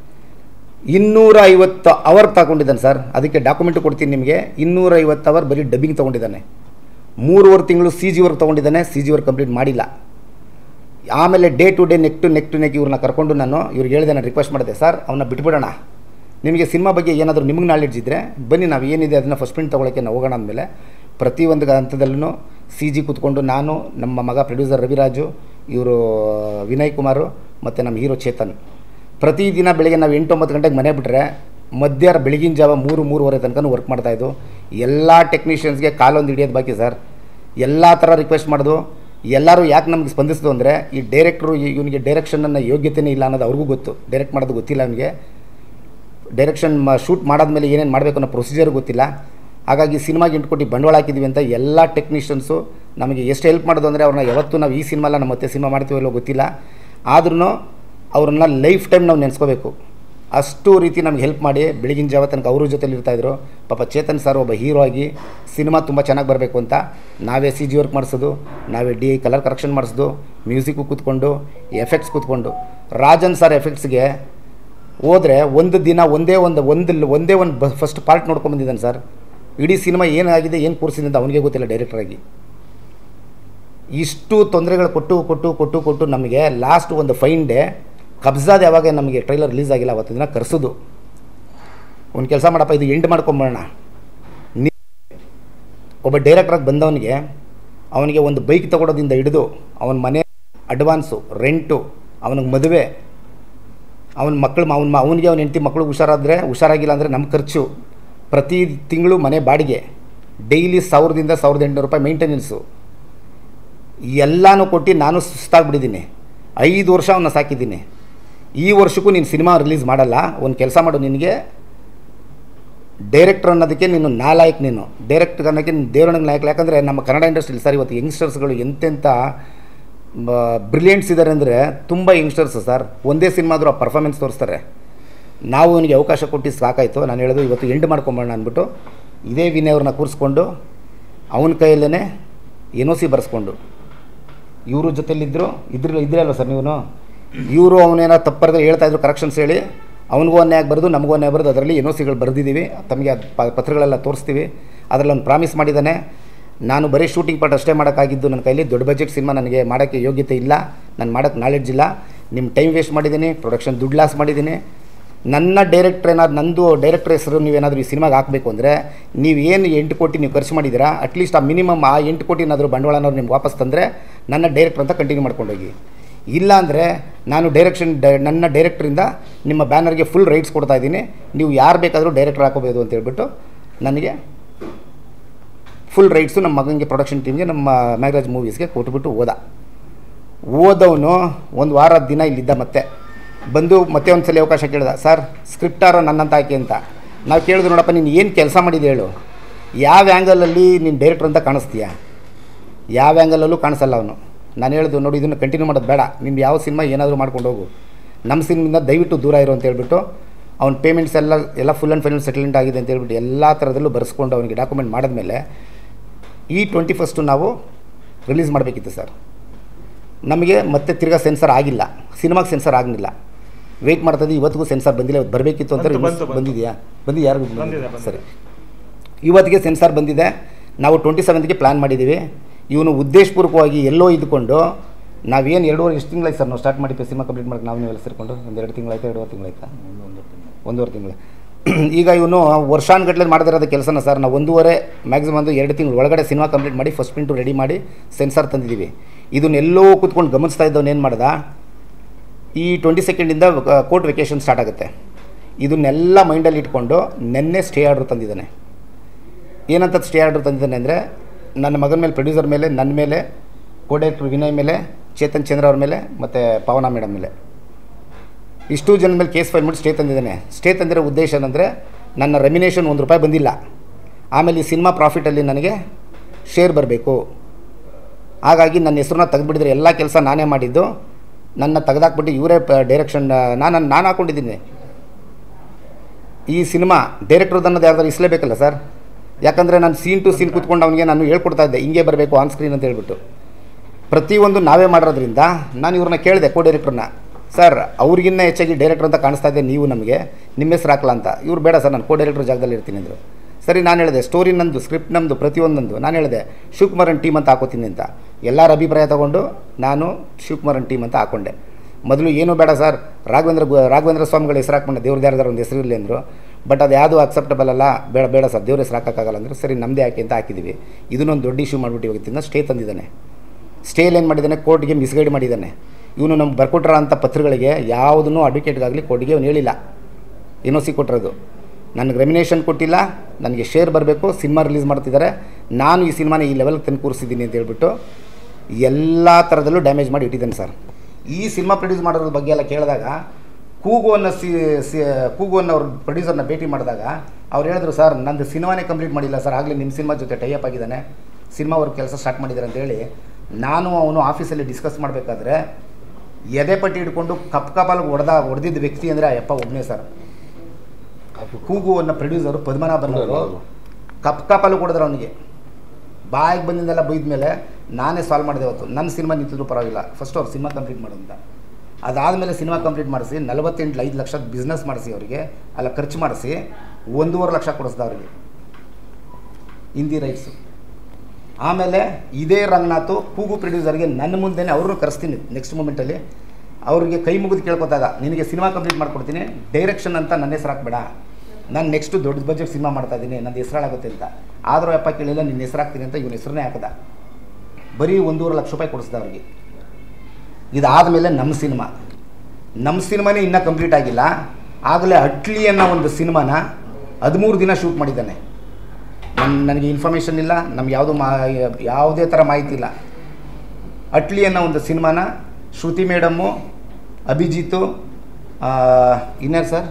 ಇನ್ನೂರ ಐವತ್ತು ಅವರ್ ತಗೊಂಡಿದ್ದಾನೆ ಸರ್ ಅದಕ್ಕೆ ಡಾಕ್ಯುಮೆಂಟ್ ಕೊಡ್ತೀನಿ ನಿಮಗೆ ಇನ್ನೂರ ಐವತ್ತು ಅವರ್ ಬರೀ ಡಬ್ಬಿಂಗ್ ತೊಗೊಂಡಿದ್ದಾನೆ ಮೂರುವರೆ ತಿಂಗಳು ಸಿ ಜಿ ವರ್ಕ್ ತೊಗೊಂಡಿದ್ದಾನೆ ಸಿ ಜಿ ವರ್ಕ್ ಕಂಪ್ಲೀಟ್ ಮಾಡಿಲ್ಲ ಆಮೇಲೆ day to day neck to neck to neck ಇವ್ರನ್ನ ಕರ್ಕೊಂಡು ನಾನು ಇವ್ರಿಗೆ ಹೇಳಿದೆ ನಾನು ರಿಕ್ವೆಸ್ಟ್ ಮಾಡಿದೆ ಸರ್ ಅವನ್ನ ಬಿಟ್ಬಿಡೋಣ ನಿಮಗೆ ಸಿನಿಮಾ ಬಗ್ಗೆ ಏನಾದರೂ ನಿಮಗೆ ನಾಲೆಡ್ಜ್ ಇದ್ದರೆ ಬನ್ನಿ ನಾವು ಏನಿದೆ ಅದನ್ನು ಫಸ್ಟ್ ಪ್ರಿಂಟ್ ತೊಗೊಳಕ್ಕೆ ನಾವು ಹೋಗೋಣ ಅಂದಮೇಲೆ ಪ್ರತಿಯೊಂದು ಹಂತದಲ್ಲೂ ಸಿ ಜಿ ಕೂತ್ಕೊಂಡು ನಾನು ನಮ್ಮ ಮಗ ಪ್ರೊಡ್ಯೂಸರ್ ರವಿರಾಜು ಇವರು ವಿನಯ್ ಕುಮಾರು ಮತ್ತು ನಮ್ಮ ಹೀರೋ ಚೇತನ್ ಪ್ರತಿದಿನ ಬೆಳಿಗ್ಗೆ ನಾವು ಎಂಟು ಒಂಬತ್ತು ಗಂಟೆಗೆ ಮನೆ ಬಿಟ್ಟರೆ ಮಧ್ಯಾಹ್ನ ಬೆಳಗಿನ ಜಾವ ಮೂರು ಮೂರುವರೆ ತನಕ ವರ್ಕ್ ಮಾಡ್ತಾಯಿದ್ದು ಎಲ್ಲ ಟೆಕ್ನಿಷಿಯನ್ಸ್ಗೆ ಕಾಲೊಂದು ಹಿಡಿಯೋದು ಬಾಕಿ ಸರ್ ಎಲ್ಲ ಥರ ರಿಕ್ವೆಸ್ಟ್ ಮಾಡೋದು ಎಲ್ಲರೂ ಯಾಕೆ ನಮ್ಗೆ ಸ್ಪಂದಿಸಿದ್ರು ಅಂದರೆ ಈ ಡೈರೆಕ್ಟ್ರು ಇವನಿಗೆ ಡೈರೆಕ್ಷನ್ನ ಯೋಗ್ಯತೆನೇ ಇಲ್ಲ ಅನ್ನೋದು ಅವ್ರಿಗೂ ಗೊತ್ತು ಡೈರೆಕ್ಟ್ ಮಾಡೋದು ಗೊತ್ತಿಲ್ಲ ಅವನಿಗೆ ಡೈರೆಕ್ಷನ್ ಮ ಶೂಟ್ ಮಾಡಾದ್ಮೇಲೆ ಏನೇನು ಮಾಡಬೇಕು ಅನ್ನೋ ಪ್ರೊಸೀಜರ್ ಗೊತ್ತಿಲ್ಲ ಹಾಗಾಗಿ ಸಿನಿಮಾಗೆ ಇಂಟು ಕೊಟ್ಟು ಬಂಡವಾಳ ಹಾಕಿದ್ವಿ ಅಂತ ಎಲ್ಲ ಟೆಕ್ನಿಷಿಯನ್ಸು ನಮಗೆ ಎಷ್ಟು ಹೆಲ್ಪ್ ಮಾಡೋದು ಅಂದರೆ ಅವ್ರನ್ನ ಯಾವತ್ತೂ ನಾವು ಈ ಸಿನಿಮಾಲ ನಮ್ಮ ಮತ್ತೆ ಸಿನಿಮಾ ಮಾಡ್ತೀವೋ ಇಲ್ಲೋ ಗೊತ್ತಿಲ್ಲ ಆದ್ರೂ ಅವ್ರನ್ನ ಲೈಫ್ ಟೈಮ್ ನಾವು ನೆನೆಸ್ಕೋಬೇಕು ಅಷ್ಟು ರೀತಿ ನಮ್ಗೆ ಹೆಲ್ಪ್ ಮಾಡಿ ಬೆಳಗಿನ ಜಾವ ತನಕ ಅವ್ರ ಜೊತೆಲಿ ಇರ್ತಾಯಿದ್ರು ಪಾಪ ಚೇತನ್ ಸರ್ ಒಬ್ಬ ಹೀರೋ ಆಗಿ ಸಿನಿಮಾ ತುಂಬ ಚೆನ್ನಾಗಿ ಬರಬೇಕು ಅಂತ ನಾವೇ ಸಿ ಜಿ ವರ್ಕ್ ಮಾಡಿಸೋದು ನಾವೇ ಡಿ ಕಲರ್ ಕರೆಕ್ಷನ್ ಮಾಡಿಸೋದು ಮ್ಯೂಸಿಕ್ಕು ಕೂತ್ಕೊಂಡು ಎಫೆಕ್ಟ್ಸ್ ಕೂತ್ಕೊಂಡು ರಾಜನ್ ಸರ್ ಎಫೆಕ್ಟ್ಸ್ಗೆ ಹೋದರೆ ಒಂದು ದಿನ ಒಂದೇ ಒಂದು ಒಂದು ಒಂದೇ ಒಂದು ಬ ಫಸ್ಟ್ ಪಾರ್ಟ್ ನೋಡ್ಕೊಂಡು ಬಂದಿದ್ದಾನೆ ಸರ್ ಇಡೀ ಸಿನಿಮಾ ಏನಾಗಿದೆ ಏನು ಕೂರಿಸಿದೆ ಅಂತ ಅವನಿಗೆ ಗೊತ್ತಿಲ್ಲ ಡೈರೆಕ್ಟ್ರಾಗಿ ಇಷ್ಟು ತೊಂದರೆಗಳು ಕೊಟ್ಟು ಕೊಟ್ಟು ಕೊಟ್ಟು ಕೊಟ್ಟು ನಮಗೆ ಲಾಸ್ಟ್ ಒಂದು ಫೈನ್ ಡೇ ಕಬ್ಜಾದ ಯಾವಾಗ ನಮಗೆ ಟ್ರೈಲರ್ ರಿಲೀಸ್ ಆಗಿಲ್ಲ ಅವತ್ತು ದಿನ ಕರೆಸೋದು ಒಂದು ಕೆಲಸ ಮಾಡಪ್ಪ ಇದು ಎಂಡ್ ಮಾಡ್ಕೊಂಬರೋಣ ನೀ ಒಬ್ಬ ಡೈರೆಕ್ಟ್ರಾಗಿ ಬಂದವನಿಗೆ ಅವನಿಗೆ ಒಂದು ಬೈಕ್ ತಗೊಳೋದಿಂದ ಹಿಡಿದು ಅವನ ಮನೆ ಅಡ್ವಾನ್ಸು ರೆಂಟು ಅವನಿಗೆ ಮದುವೆ ಅವನ ಮಕ್ಕಳು ಅವನ ಅವನಿಗೆ ಅವನ ಹೆಂಡತಿ ಮಕ್ಕಳು ಹುಷಾರಾದರೆ ಹುಷಾರಾಗಿಲ್ಲ ಅಂದರೆ ನಮ್ಮ ಖರ್ಚು ಪ್ರತಿ ತಿಂಗಳು ಮನೆ ಬಾಡಿಗೆ ಡೈಲಿ ಸಾವಿರದಿಂದ ಸಾವಿರದ ಎಂಟುನೂರು ರೂಪಾಯಿ ಮೇಂಟೆನೆನ್ಸು ಎಲ್ಲನೂ ಕೊಟ್ಟು ನಾನು ಸುಸ್ತಾಗ್ಬಿಟ್ಟಿದ್ದೀನಿ ಐದು ವರ್ಷ ಅವನ್ನ ಸಾಕಿದ್ದೀನಿ ಈ ವರ್ಷಕ್ಕೂ ನೀನು ಸಿನಿಮಾ ರಿಲೀಸ್ ಮಾಡಲ್ಲ ಒಂದು ಕೆಲಸ ಮಾಡು ನಿನಗೆ ಡೈರೆಕ್ಟರ್ ಅನ್ನೋದಕ್ಕೆ ನೀನು ನಾಲಾಯಕ್ ನೀನು ಡೈರೆಕ್ಟರ್ ಅನ್ನೋಕ್ಕೆ ನೀನು ದೇವರನಿಗೆ ನಾಯಕ ಯಾಕಂದರೆ ನಮ್ಮ ಕನ್ನಡ ಇಂಡಸ್ಟ್ರಿಲಿ ಸರ್ ಇವತ್ತು ಯಂಗ್ಸ್ಟರ್ಸ್ಗಳು ಎಂತೆಂಥ ಬ್ರಿಲಿಯಂಟ್ಸ್ ಇದ್ದಾರೆ ಅಂದರೆ ತುಂಬ ಯಂಗ್ಸ್ಟರ್ಸ್ ಸರ್ ಒಂದೇ ಸಿನಿಮಾದರೂ ಆ ಪರ್ಫಾರ್ಮೆನ್ಸ್ ತೋರಿಸ್ತಾರೆ ನಾವು ಅವನಿಗೆ ಅವಕಾಶ ಕೊಟ್ಟು ಸಾಕಾಯಿತು ನಾನು ಹೇಳೋದು ಇವತ್ತು ಎಂಡ್ ಮಾಡ್ಕೊಂಬೋಣ ಅಂದ್ಬಿಟ್ಟು ಇದೇ ವಿನಯ್ ಅವ್ರನ್ನ ಕೂರಿಸ್ಕೊಂಡು ಅವನ ಕೈಯಲ್ಲೇ ಎನ್ ಒ ಸಿ ಬರೆಸ್ಕೊಂಡು ಇವರು ಜೊತೆಲಿದ್ದರು ಇದ್ರ ಇದ್ರೇ ಅಲ್ವ ಸರ್ ನೀವು ಇವರು ಅವನೇನೋ ತಪ್ಪರ್ದು ಹೇಳ್ತಾಯಿದ್ರು ಕರೆಕ್ಷನ್ಸ್ ಹೇಳಿ ಅವನಿಗೂ ಅನ್ಯಾಯ ಬರೆದು ನಮಗೂ ಅನ್ಯಾಯ ಬರೆದು ಅದರಲ್ಲಿ ಎನ್ ಒ ಸಿಗಳು ಬರೆದಿದ್ದೀವಿ ತಮಗೆ ಅದು ಪ ಪತ್ರಗಳೆಲ್ಲ ತೋರಿಸ್ತೀವಿ ಅದರಲ್ಲಿ ಒಂದು ಪ್ರಾಮಿಸ್ ಮಾಡಿದ್ದಾನೆ ನಾನು ಬರೀ ಶೂಟಿಂಗ್ ಪಾರ್ಟ್ ಅಷ್ಟೇ ಮಾಡೋಕ್ಕಾಗಿದ್ದು ನನ್ನ ಕೈಲಿ ದೊಡ್ಡ ಬಜೆಟ್ ಸಿನಿಮಾ ನನಗೆ ಮಾಡೋಕ್ಕೆ ಯೋಗ್ಯತೆ ಇಲ್ಲ ನಾನು ಮಾಡೋಕ್ಕೆ ನಾಲೆಡ್ಜ್ ಇಲ್ಲ ನಿಮ್ಮ ಟೈಮ್ ವೇಸ್ಟ್ ಮಾಡಿದ್ದೀನಿ ಪ್ರೊಡಕ್ಷನ್ ದುಡ್ಡು ಲಾಸ್ ಮಾಡಿದ್ದೀನಿ ನನ್ನ ಡೈರೆಕ್ಟ್ರ್ ಏನಾದ್ರು ನಂದು ಡೈರೆಕ್ಟರ್ ಹೆಸರು ನೀವೇನಾದರೂ ಈ ಸಿನಿಮಾಗೆ ಹಾಕಬೇಕು ಅಂದರೆ ನೀವು ಏನು ಎಂಟು ಕೋಟಿ ನೀವು ಖರ್ಚು ಮಾಡಿದ್ದೀರಾ ಅಟ್ಲೀಸ್ಟ್ ಆ ಮಿನಿಮಮ್ ಆ ಎಂಟು ಕೋಟಿ ಏನಾದರೂ ಬಂಡವಾಳನವ್ರು ನಿಮ್ಗೆ ವಾಪಸ್ ತಂದರೆ ನನ್ನ ಡೈರೆಕ್ಟ್ರ್ ಅಂತ ಕಂಟಿನ್ಯೂ ಮಾಡ್ಕೊಂಡೋಗಿ ಇಲ್ಲ ಅಂದರೆ ನಾನು ಡೈರೆಕ್ಷನ್ ಡೈ ನನ್ನ ಡೈರೆಕ್ಟ್ರಿಂದ ನಿಮ್ಮ ಬ್ಯಾನರ್ಗೆ ಫುಲ್ ರೈಟ್ಸ್ ಕೊಡ್ತಾ ಇದ್ದೀನಿ ನೀವು ಯಾರು ಬೇಕಾದರೂ ಡೈರೆಕ್ಟರ್ ಹಾಕೋಬೋದು ಅಂತ ಹೇಳ್ಬಿಟ್ಟು ನನಗೆ ಫುಲ್ ರೈಟ್ಸು ನಮ್ಮ ಮಗನಿಗೆ ಪ್ರೊಡಕ್ಷನ್ ಟೀಮ್ಗೆ ನಮ್ಮ ಮ್ಯಾಗ್ರಾಜ್ ಮೂವೀಸ್ಗೆ ಕೊಟ್ಬಿಟ್ಟು ಹೋದ ಓದವನು ಒಂದು ವಾರ ದಿನ ಇಲ್ಲಿದ್ದ ಮತ್ತೆ ಬಂದು ಮತ್ತೆ ಒಂದು ಸಲ ಅವಕಾಶ ಕೇಳ್ದ ಸರ್ ಸ್ಕ್ರಿಪ್ಟಾರೋ ನನ್ನಂತ ಹಾಕಿ ಅಂತ ನಾವು ಕೇಳಿದ್ರು ನೋಡಪ್ಪ ನೀನು ಏನು ಕೆಲಸ ಮಾಡಿದೆ ಹೇಳು ಯಾವ ಆ್ಯಂಗಲಲ್ಲಿ ನೀನು ಡೈರೆಕ್ಟ್ರ್ ಅಂತ ಕಾಣಿಸ್ತೀಯಾ ಯಾವ ಆ್ಯಂಗಲಲ್ಲೂ ಕಾಣಿಸಲ್ಲ ಅವನು ನಾನು ಹೇಳಿದ್ದು ನೋಡಿ ಇದನ್ನು ಕಂಟಿನ್ಯೂ ಮಾಡೋದು ಬೇಡ ನಿಮ್ದು ಯಾವ ಸಿನಿಮಾ ಏನಾದರೂ ಮಾಡ್ಕೊಂಡು ಹೋಗು ನಮ್ಮ ಸಿನಿಮಿಂದ ದಯವಿಟ್ಟು ದೂರ ಇರು ಅಂತ ಹೇಳ್ಬಿಟ್ಟು ಅವ್ನ ಪೇಮೆಂಟ್ಸ್ ಎಲ್ಲ ಎಲ್ಲ ಫುಲ್ ಆ್ಯಂಡ್ ಫೈನಲ್ ಸೆಟಲ್ಮೆಂಟ್ ಆಗಿದೆ ಅಂತ ಹೇಳ್ಬಿಟ್ಟು ಎಲ್ಲ ಥರದಲ್ಲೂ ಬರೆಸ್ಕೊಂಡು ಅವನಿಗೆ ಡಾಕ್ಯುಮೆಂಟ್ ಮಾಡಿದ್ಮೇಲೆ ಈ ಟ್ವೆಂಟಿ ಫಸ್ಟು ನಾವು ರಿಲೀಸ್ ಮಾಡಬೇಕಿತ್ತು ಸರ್ ನಮಗೆ ಮತ್ತೆ ತಿರ್ಗಾ ಸೆನ್ಸರ್ ಆಗಿಲ್ಲ ಸಿನಿಮಾಗೆ ಸೆನ್ಸರ್ ಆಗಲಿಲ್ಲ ವೆಯ್ಟ್ ಮಾಡ್ತಾಯಿದ್ದೆ ಇವತ್ತಿಗೂ ಸೆನ್ಸರ್ ಬಂದಿಲ್ಲ ಇವತ್ತು ಬರಬೇಕಿತ್ತು ಅಂತ ಬಂತು, release ಬಂತು, ಬಂತು. ಬಂದಿದೆಯಾ ಬಂದು ಯಾರಿಗೂ ಬಂದಿದೆ, ಬಂದಿದೆ. ಸರಿ ಇವತ್ತಿಗೆ ಸೆನ್ಸಾರ್ ಬಂದಿದೆ ನಾವು ಟ್ವೆಂಟಿ ಸೆವೆಂತ್ಗೆ ಪ್ಲ್ಯಾನ್ ಮಾಡಿದ್ದೀವಿ ಇವನು ಉದ್ದೇಶಪೂರ್ವಕವಾಗಿ ಎಲ್ಲೋ ಇದ್ಕೊಂಡು ನಾವೇನು ಎರಡೂವರೆ ಎಷ್ಟು ತಿಂಗಳಾಯ್ತು ಸರ್ ನಾವು ಸ್ಟಾರ್ಟ್ ಮಾಡಿ ಸಿನಿಮಾ ಕಂಪ್ಲೀಟ್ ಮಾಡೋಕೆ ನಾವು ನೀವೆಲ್ಲ ಸೇರಿಕೊಂಡು ಒಂದು ಎರಡು ತಿಂಗಳಾಯ್ತು ಎರಡೂವರೆ ತಿಂಗಳಾಯ್ತಾ ಒಂದೂವರೆ ತಿಂಗಳು ಈಗ ಇವನು ವರ್ಷಾನುಗಟ್ಟಲೆ ಮಾಡದಿರೋದು ಕೆಲಸನ ಸರ್ ನಾವು ಒಂದೂವರೆ ಮ್ಯಾಕ್ಸಿಮಮ್ ಒಂದು ಎರಡು ತಿಂಗಳು ಒಳಗಡೆ ಸಿನಿಮಾ ಕಂಪ್ಲೀಟ್ ಮಾಡಿ ಫಸ್ಟ್ ಪ್ರಿಂಟು ರೆಡಿ ಮಾಡಿ ಸೆನ್ಸಾರ್ ತಂದಿದ್ದೀವಿ ಇದನ್ನೆಲ್ಲೋ ಕೂತ್ಕೊಂಡು ಗಮನಿಸ್ತಾ ಇದ್ದವನು ಏನು ಮಾಡ್ದ ಈ ಟ್ವೆಂಟಿ ಸೆಕೆಂಡಿಂದ ಕೋರ್ಟ್ ವೆಕೇಷನ್ ಸ್ಟಾರ್ಟ್ ಆಗುತ್ತೆ ಇದನ್ನೆಲ್ಲ ಮೈಂಡಲ್ಲಿ ಇಟ್ಕೊಂಡು ನೆನ್ನೆ ಸ್ಟೇ ಆರ್ಡ್ರ್ ತಂದಿದ್ದಾನೆ ಏನಂತ ಸ್ಟೇ ಆರ್ಡ್ರ್ ತಂದಿದ್ದಾನೆ ಅಂದರೆ ನನ್ನ ಮಗನ ಮೇಲೆ ಪ್ರೊಡ್ಯೂಸರ್ ಮೇಲೆ ನನ್ನ ಮೇಲೆ ಕೋ ಡೈರೆಕ್ಟರ್ ವಿನಯ್ ಮೇಲೆ ಚೇತನ್ ಚಂದ್ರ ಅವ್ರ ಮೇಲೆ ಮತ್ತು ಪವನ ಮೇಡಮ್ ಮೇಲೆ ಇಷ್ಟು ಜನ ಮೇಲೆ ಕೇಸ್ ಫೈಲ್ ಮಾಡಿ ಸ್ಟೇ ತಂದಿದ್ದಾನೆ ಸ್ಟೇ ತಂದಿರೋ ಉದ್ದೇಶ ಏನಂದರೆ ನನ್ನ ರೆಮಿನೇಷನ್ ಒಂದು ರೂಪಾಯಿ ಬಂದಿಲ್ಲ ಆಮೇಲೆ ಈ ಸಿನಿಮಾ ಪ್ರಾಫಿಟಲ್ಲಿ ನನಗೆ ಶೇರ್ ಬರಬೇಕು ಹಾಗಾಗಿ ನನ್ನ ಹೆಸ್ರನ್ನ ತೆಗೆದುಬಿಟ್ಟಿದ್ರೆ ಎಲ್ಲ ಕೆಲಸ ನಾನೇ ಮಾಡಿದ್ದು ನನ್ನ ತೆಗೆದಾಕ್ಬಿಟ್ಟು ಇವರೇ ಡೈರೆಕ್ಷನ್ ನಾನು ನಾನು ಹಾಕ್ಕೊಂಡಿದ್ದೀನಿ ಈ ಸಿನಿಮಾ ಡೈರೆಕ್ಟರ್ ಅನ್ನೋದು ಯಾರ್ದಾರು ಇಸ್ಲೇಬೇಕಲ್ಲ ಸರ್ ಯಾಕಂದರೆ ನಾನು ಸೀನ್ ಟು ಸೀನ್ ಕೂತ್ಕೊಂಡು ಅವನಿಗೆ ನಾನು ಹೇಳ್ಕೊಡ್ತಾ ಇದ್ದೆ ಹಿಂಗೆ ಬರಬೇಕು ಆನ್ ಸ್ಕ್ರೀನ್ ಅಂತ ಹೇಳ್ಬಿಟ್ಟು ಪ್ರತಿಯೊಂದು ನಾವೇ ಮಾಡಿರೋದ್ರಿಂದ ನಾನು ಇವ್ರನ್ನ ಕೇಳಿದೆ ಕೋ ಡೈರೆಕ್ಟ್ರನ್ನ ಸರ್ ಅವ್ರಿಗಿನ್ನ ಹೆಚ್ಚಾಗಿ ಡೈರೆಕ್ಟರ್ ಅಂತ ಕಾಣಿಸ್ತಾ ಇದೆ ನೀವು ನಮಗೆ ನಿಮ್ಮ ಹೆಸ್ರು ಹಾಕಲ್ಲ ಅಂತ ಇವ್ರು ಬೇಡ ಸರ್ ನಾನು ಕೋ ಡೈರೆಕ್ಟರ್ ಜಾಗದಲ್ಲಿ ಇರ್ತೀನಿ ಅಂದರು ಸರಿ ನಾನು ಹೇಳಿದೆ ಸ್ಟೋರಿ ನಂದು ಸ್ಕ್ರಿಪ್ಟ್ ನಮ್ಮದು ಪ್ರತಿಯೊಂದೊಂದು ನಾನು ಹೇಳಿದೆ ಶಿವಕುಮಾರನ್ ಟೀಮ್ ಅಂತ ಹಾಕೋತೀನಿ ಅಂತ ಎಲ್ಲರ ಅಭಿಪ್ರಾಯ ತೊಗೊಂಡು ನಾನು ಶಿವಕುಮಾರನ್ ಟೀಮ್ ಅಂತ ಹಾಕೊಂಡೆ ಮೊದಲು ಏನೂ ಬೇಡ ಸರ್ ರಾಘವೇಂದ್ರ ಗು- ರಾಘವೇಂದ್ರ ಸ್ವಾಮಿಗಳ ಹೆಸರು ಹಾಕ್ಕೊಂಡು ದೇವ್ರದ್ದು ಯಾರ್ದಾರು ಒಂದು ಹೆಸರು ಇರಲಿ ಅಂದರು ಬಟ್ ಅದು ಯಾವುದು ಅಕ್ಸೆಪ್ಟಬಲ್ ಅಲ್ಲ ಬೇಡ ಬೇಡ ಸರ್ ದೇವ್ರ ಹೆಸರು ಹಾಕೋಕ್ಕಾಗಲ್ಲ ಅಂದರು ಸರಿ ನಮ್ಮದೇ ಹಾಕಿ ಅಂತ ಹಾಕಿದ್ದೀವಿ ಇದನ್ನೊಂದು ದೊಡ್ಡ ಇಶ್ಯೂ ಮಾಡಿಬಿಟ್ಟು ಇವತ್ತಿಂದ ಸ್ಟೇ ತಂದಿದ್ದಾನೆ ಸ್ಟೇಲ್ ಏನು ಮಾಡಿದ್ದಾನೆ ಕೋರ್ಟ್ಗೆ ಮಿಸ್ಗೈಡ್ ಮಾಡಿದ್ದಾನೆ ಇವನು ನಮ್ಗೆ ಬರ್ಕೊಟ್ರ ಅಂಥ ಪತ್ರಗಳಿಗೆ ಯಾವುದನ್ನು ಅಡ್ವೊಕೇಟ್ಗಾಗಲಿ ಕೋರ್ಟ್ಗೆ ಅವನು ಹೇಳಿಲ್ಲ ಎನ್ ಒ ಸಿ ಕೊಟ್ಟಿರೋದು ನನಗೆ ರೆಮಿನೇಷನ್ ಕೊಟ್ಟಿಲ್ಲ ನನಗೆ ಶೇರ್ ಬರಬೇಕು ಸಿನಿಮಾ ರಿಲೀಸ್ ಮಾಡ್ತಿದ್ದಾರೆ ನಾನು ಈ ಸಿನಿಮಾನ ಈ ಲೆವೆಲ್ಗೆ ತಂದು ಕೂರಿಸಿದ್ದೀನಿ ಅಂತ ಹೇಳ್ಬಿಟ್ಟು ಎಲ್ಲ ಥರದಲ್ಲೂ ಡ್ಯಾಮೇಜ್ ಮಾಡಿ ಇಟ್ಟಿದ್ದೇನೆ ಸರ್ ಈ ಸಿನಿಮಾ ಪ್ರೊಡ್ಯೂಸ್ ಮಾಡೋದ್ರ ಬಗ್ಗೆ ಎಲ್ಲ ಕೇಳಿದಾಗ ಕೂಗು ಅನ್ನೋ ಸಿ ಸಿ ಕೂಗು ಅನ್ನೋ ಅವ್ರ ಪ್ರೊಡ್ಯೂಸರ್ನ ಭೇಟಿ ಮಾಡಿದಾಗ ಅವ್ರು ಹೇಳಿದ್ರು ಸರ್ ನಂದು ಸಿನಿಮಾನೇ ಕಂಪ್ಲೀಟ್ ಮಾಡಿಲ್ಲ ಸರ್ ಆಗಲೇ ನಿಮ್ಮ ಸಿನಿಮಾ ಜೊತೆ ಟೈಅಪ್ ಆಗಿದ್ದಾನೆ ಸಿನಿಮಾ ಅವ್ರ ಕೆಲಸ ಸ್ಟಾರ್ಟ್ ಮಾಡಿದ್ದಾರೆ ಅಂತೇಳಿ ನಾನು ಅವನು ಆಫೀಸಲ್ಲಿ ಡಿಸ್ಕಸ್ ಮಾಡಬೇಕಾದ್ರೆ ಎದೆ ಪಟ್ಟಿ ಹಿಡ್ಕೊಂಡು ಕಪ್ ಕಪಾಲಿಗೆ ಹೊಡೆದ ಹೊಡೆದಿದ್ದ ವ್ಯಕ್ತಿ ಅಂದರೆ ಅಯ್ಯಪ್ಪ ಒಬ್ಬನೇ ಸರ್ ಕೂಗು ಅನ್ನೋ ಪ್ರೊಡ್ಯೂಸರು ಪದ್ಮನಾಭನ್ ಅವರು ಕಪ್ ಕಪಾಲು ಕೊಡಿದ್ರು ಅವನಿಗೆ ಬಾಯಿಗೆ ಬಂದಿಂದೆಲ್ಲ ಬೈದ ಮೇಲೆ ನಾನೇ ಸಾಲ್ವ್ ಮಾಡಿದೆ ಅವತ್ತು ನನ್ನ ಸಿನಿಮಾ ನಿಂತಿದ್ರು ಪರವಾಗಿಲ್ಲ ಫಸ್ಟ್ ಅವ್ರು ಸಿನಿಮಾ ಕಂಪ್ಲೀಟ್ ಮಾಡು ಅಂತ ಅದಾದಮೇಲೆ ಸಿನಿಮಾ ಕಂಪ್ಲೀಟ್ ಮಾಡಿಸಿ ನಲವತ್ತೆಂಟು ಐದು ಲಕ್ಷ ಬಿಸ್ನೆಸ್ ಮಾಡಿಸಿ ಅವರಿಗೆ ಅಲ್ಲ ಖರ್ಚು ಮಾಡಿಸಿ ಒಂದೂವರೆ ಲಕ್ಷ ಕೊಡಿಸ್ದ ಅವರಿಗೆ ಹಿಂದಿ ರೈಟ್ಸು ಆಮೇಲೆ ಇದೇ ರಂಗನಾಥ್ ಕೂಗು ಪ್ರೊಡ್ಯೂಸರ್ಗೆ ನನ್ನ ಮುಂದೆನೇ ಅವ್ರನ್ನೂ ಕರೆಸ್ತೀನಿ ನೆಕ್ಸ್ಟ್ ಮೂಮೆಂಟಲ್ಲಿ ಅವ್ರಿಗೆ ಕೈ ಮುಗಿದು ಕೇಳ್ಕೊತಾಗ ನಿನಗೆ ಸಿನಿಮಾ ಕಂಪ್ಲೀಟ್ ಮಾಡ್ಕೊಡ್ತೀನಿ ಡೈರೆಕ್ಷನ್ ಅಂತ ನನ್ನ ಹೆಸರು ಹಾಕ್ಬೇಡ ನಾನು ನೆಕ್ಸ್ಟ್ ದೊಡ್ಡ ಬಜೆಟ್ ಸಿನಿಮಾ ಮಾಡ್ತಾ ಇದ್ದೀನಿ ನನ್ನ ಹೆಸರಾಗುತ್ತೆ ಅಂತ ಆದರೂ ಅಪ್ಪ ಕೇಳಿಲ್ಲ ನಿನ್ನ ಹೆಸರು ಹಾಕ್ತೀನಿ ಅಂತ ಇವನ ಹೆಸರನ್ನೇ ಹಾಕದ ಬರೀ ಒಂದೂವರೆ ಲಕ್ಷ ರೂಪಾಯಿ ಕೊಡಿಸ್ದ ಅವ್ರಿಗೆ ಇದಾದಮೇಲೆ ನಮ್ಮ ಸಿನಿಮಾ ನಮ್ಮ ಸಿನಿಮಾನೇ ಇನ್ನೂ ಕಂಪ್ಲೀಟ್ ಆಗಿಲ್ಲ ಆಗಲೇ ಅಟ್ಲಿ ಅನ್ನೋ ಒಂದು ಸಿನಿಮಾನ ಹದಿಮೂರು ದಿನ ಶೂಟ್ ಮಾಡಿದ್ದಾನೆ ನನ್ನ ನನಗೆ ಇನ್ಫಾರ್ಮೇಷನ್ ಇಲ್ಲ ನಮ್ಗೆ ಯಾವುದು ಮಾ ಯಾವುದೇ ಥರ ಮಾಹಿತಿ ಇಲ್ಲ ಅಟ್ಲಿ ಅನ್ನೋ ಒಂದು ಸಿನಿಮಾನ ಶ್ರುತಿ ಮೇಡಮ್ಮು ಅಭಿಜಿತ್ತು ಇನ್ಯಾರು ಸರ್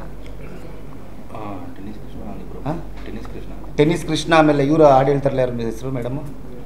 ಟೆನ್ನಿಸ್ ಕೃಷ್ಣ ನಾನಿಬ್ರು. ಹಾ? ಟೆನ್ನಿಸ್ ಕೃಷ್ಣ ಟೆನ್ನಿಸ್ ಕೃಷ್ಣ ಆಮೇಲೆ ಇವರು ಹಾಡು ಹೇಳ್ತಾರಲ್ಲ ಯಾರ ಹೆಸರು ಮೇಡಮು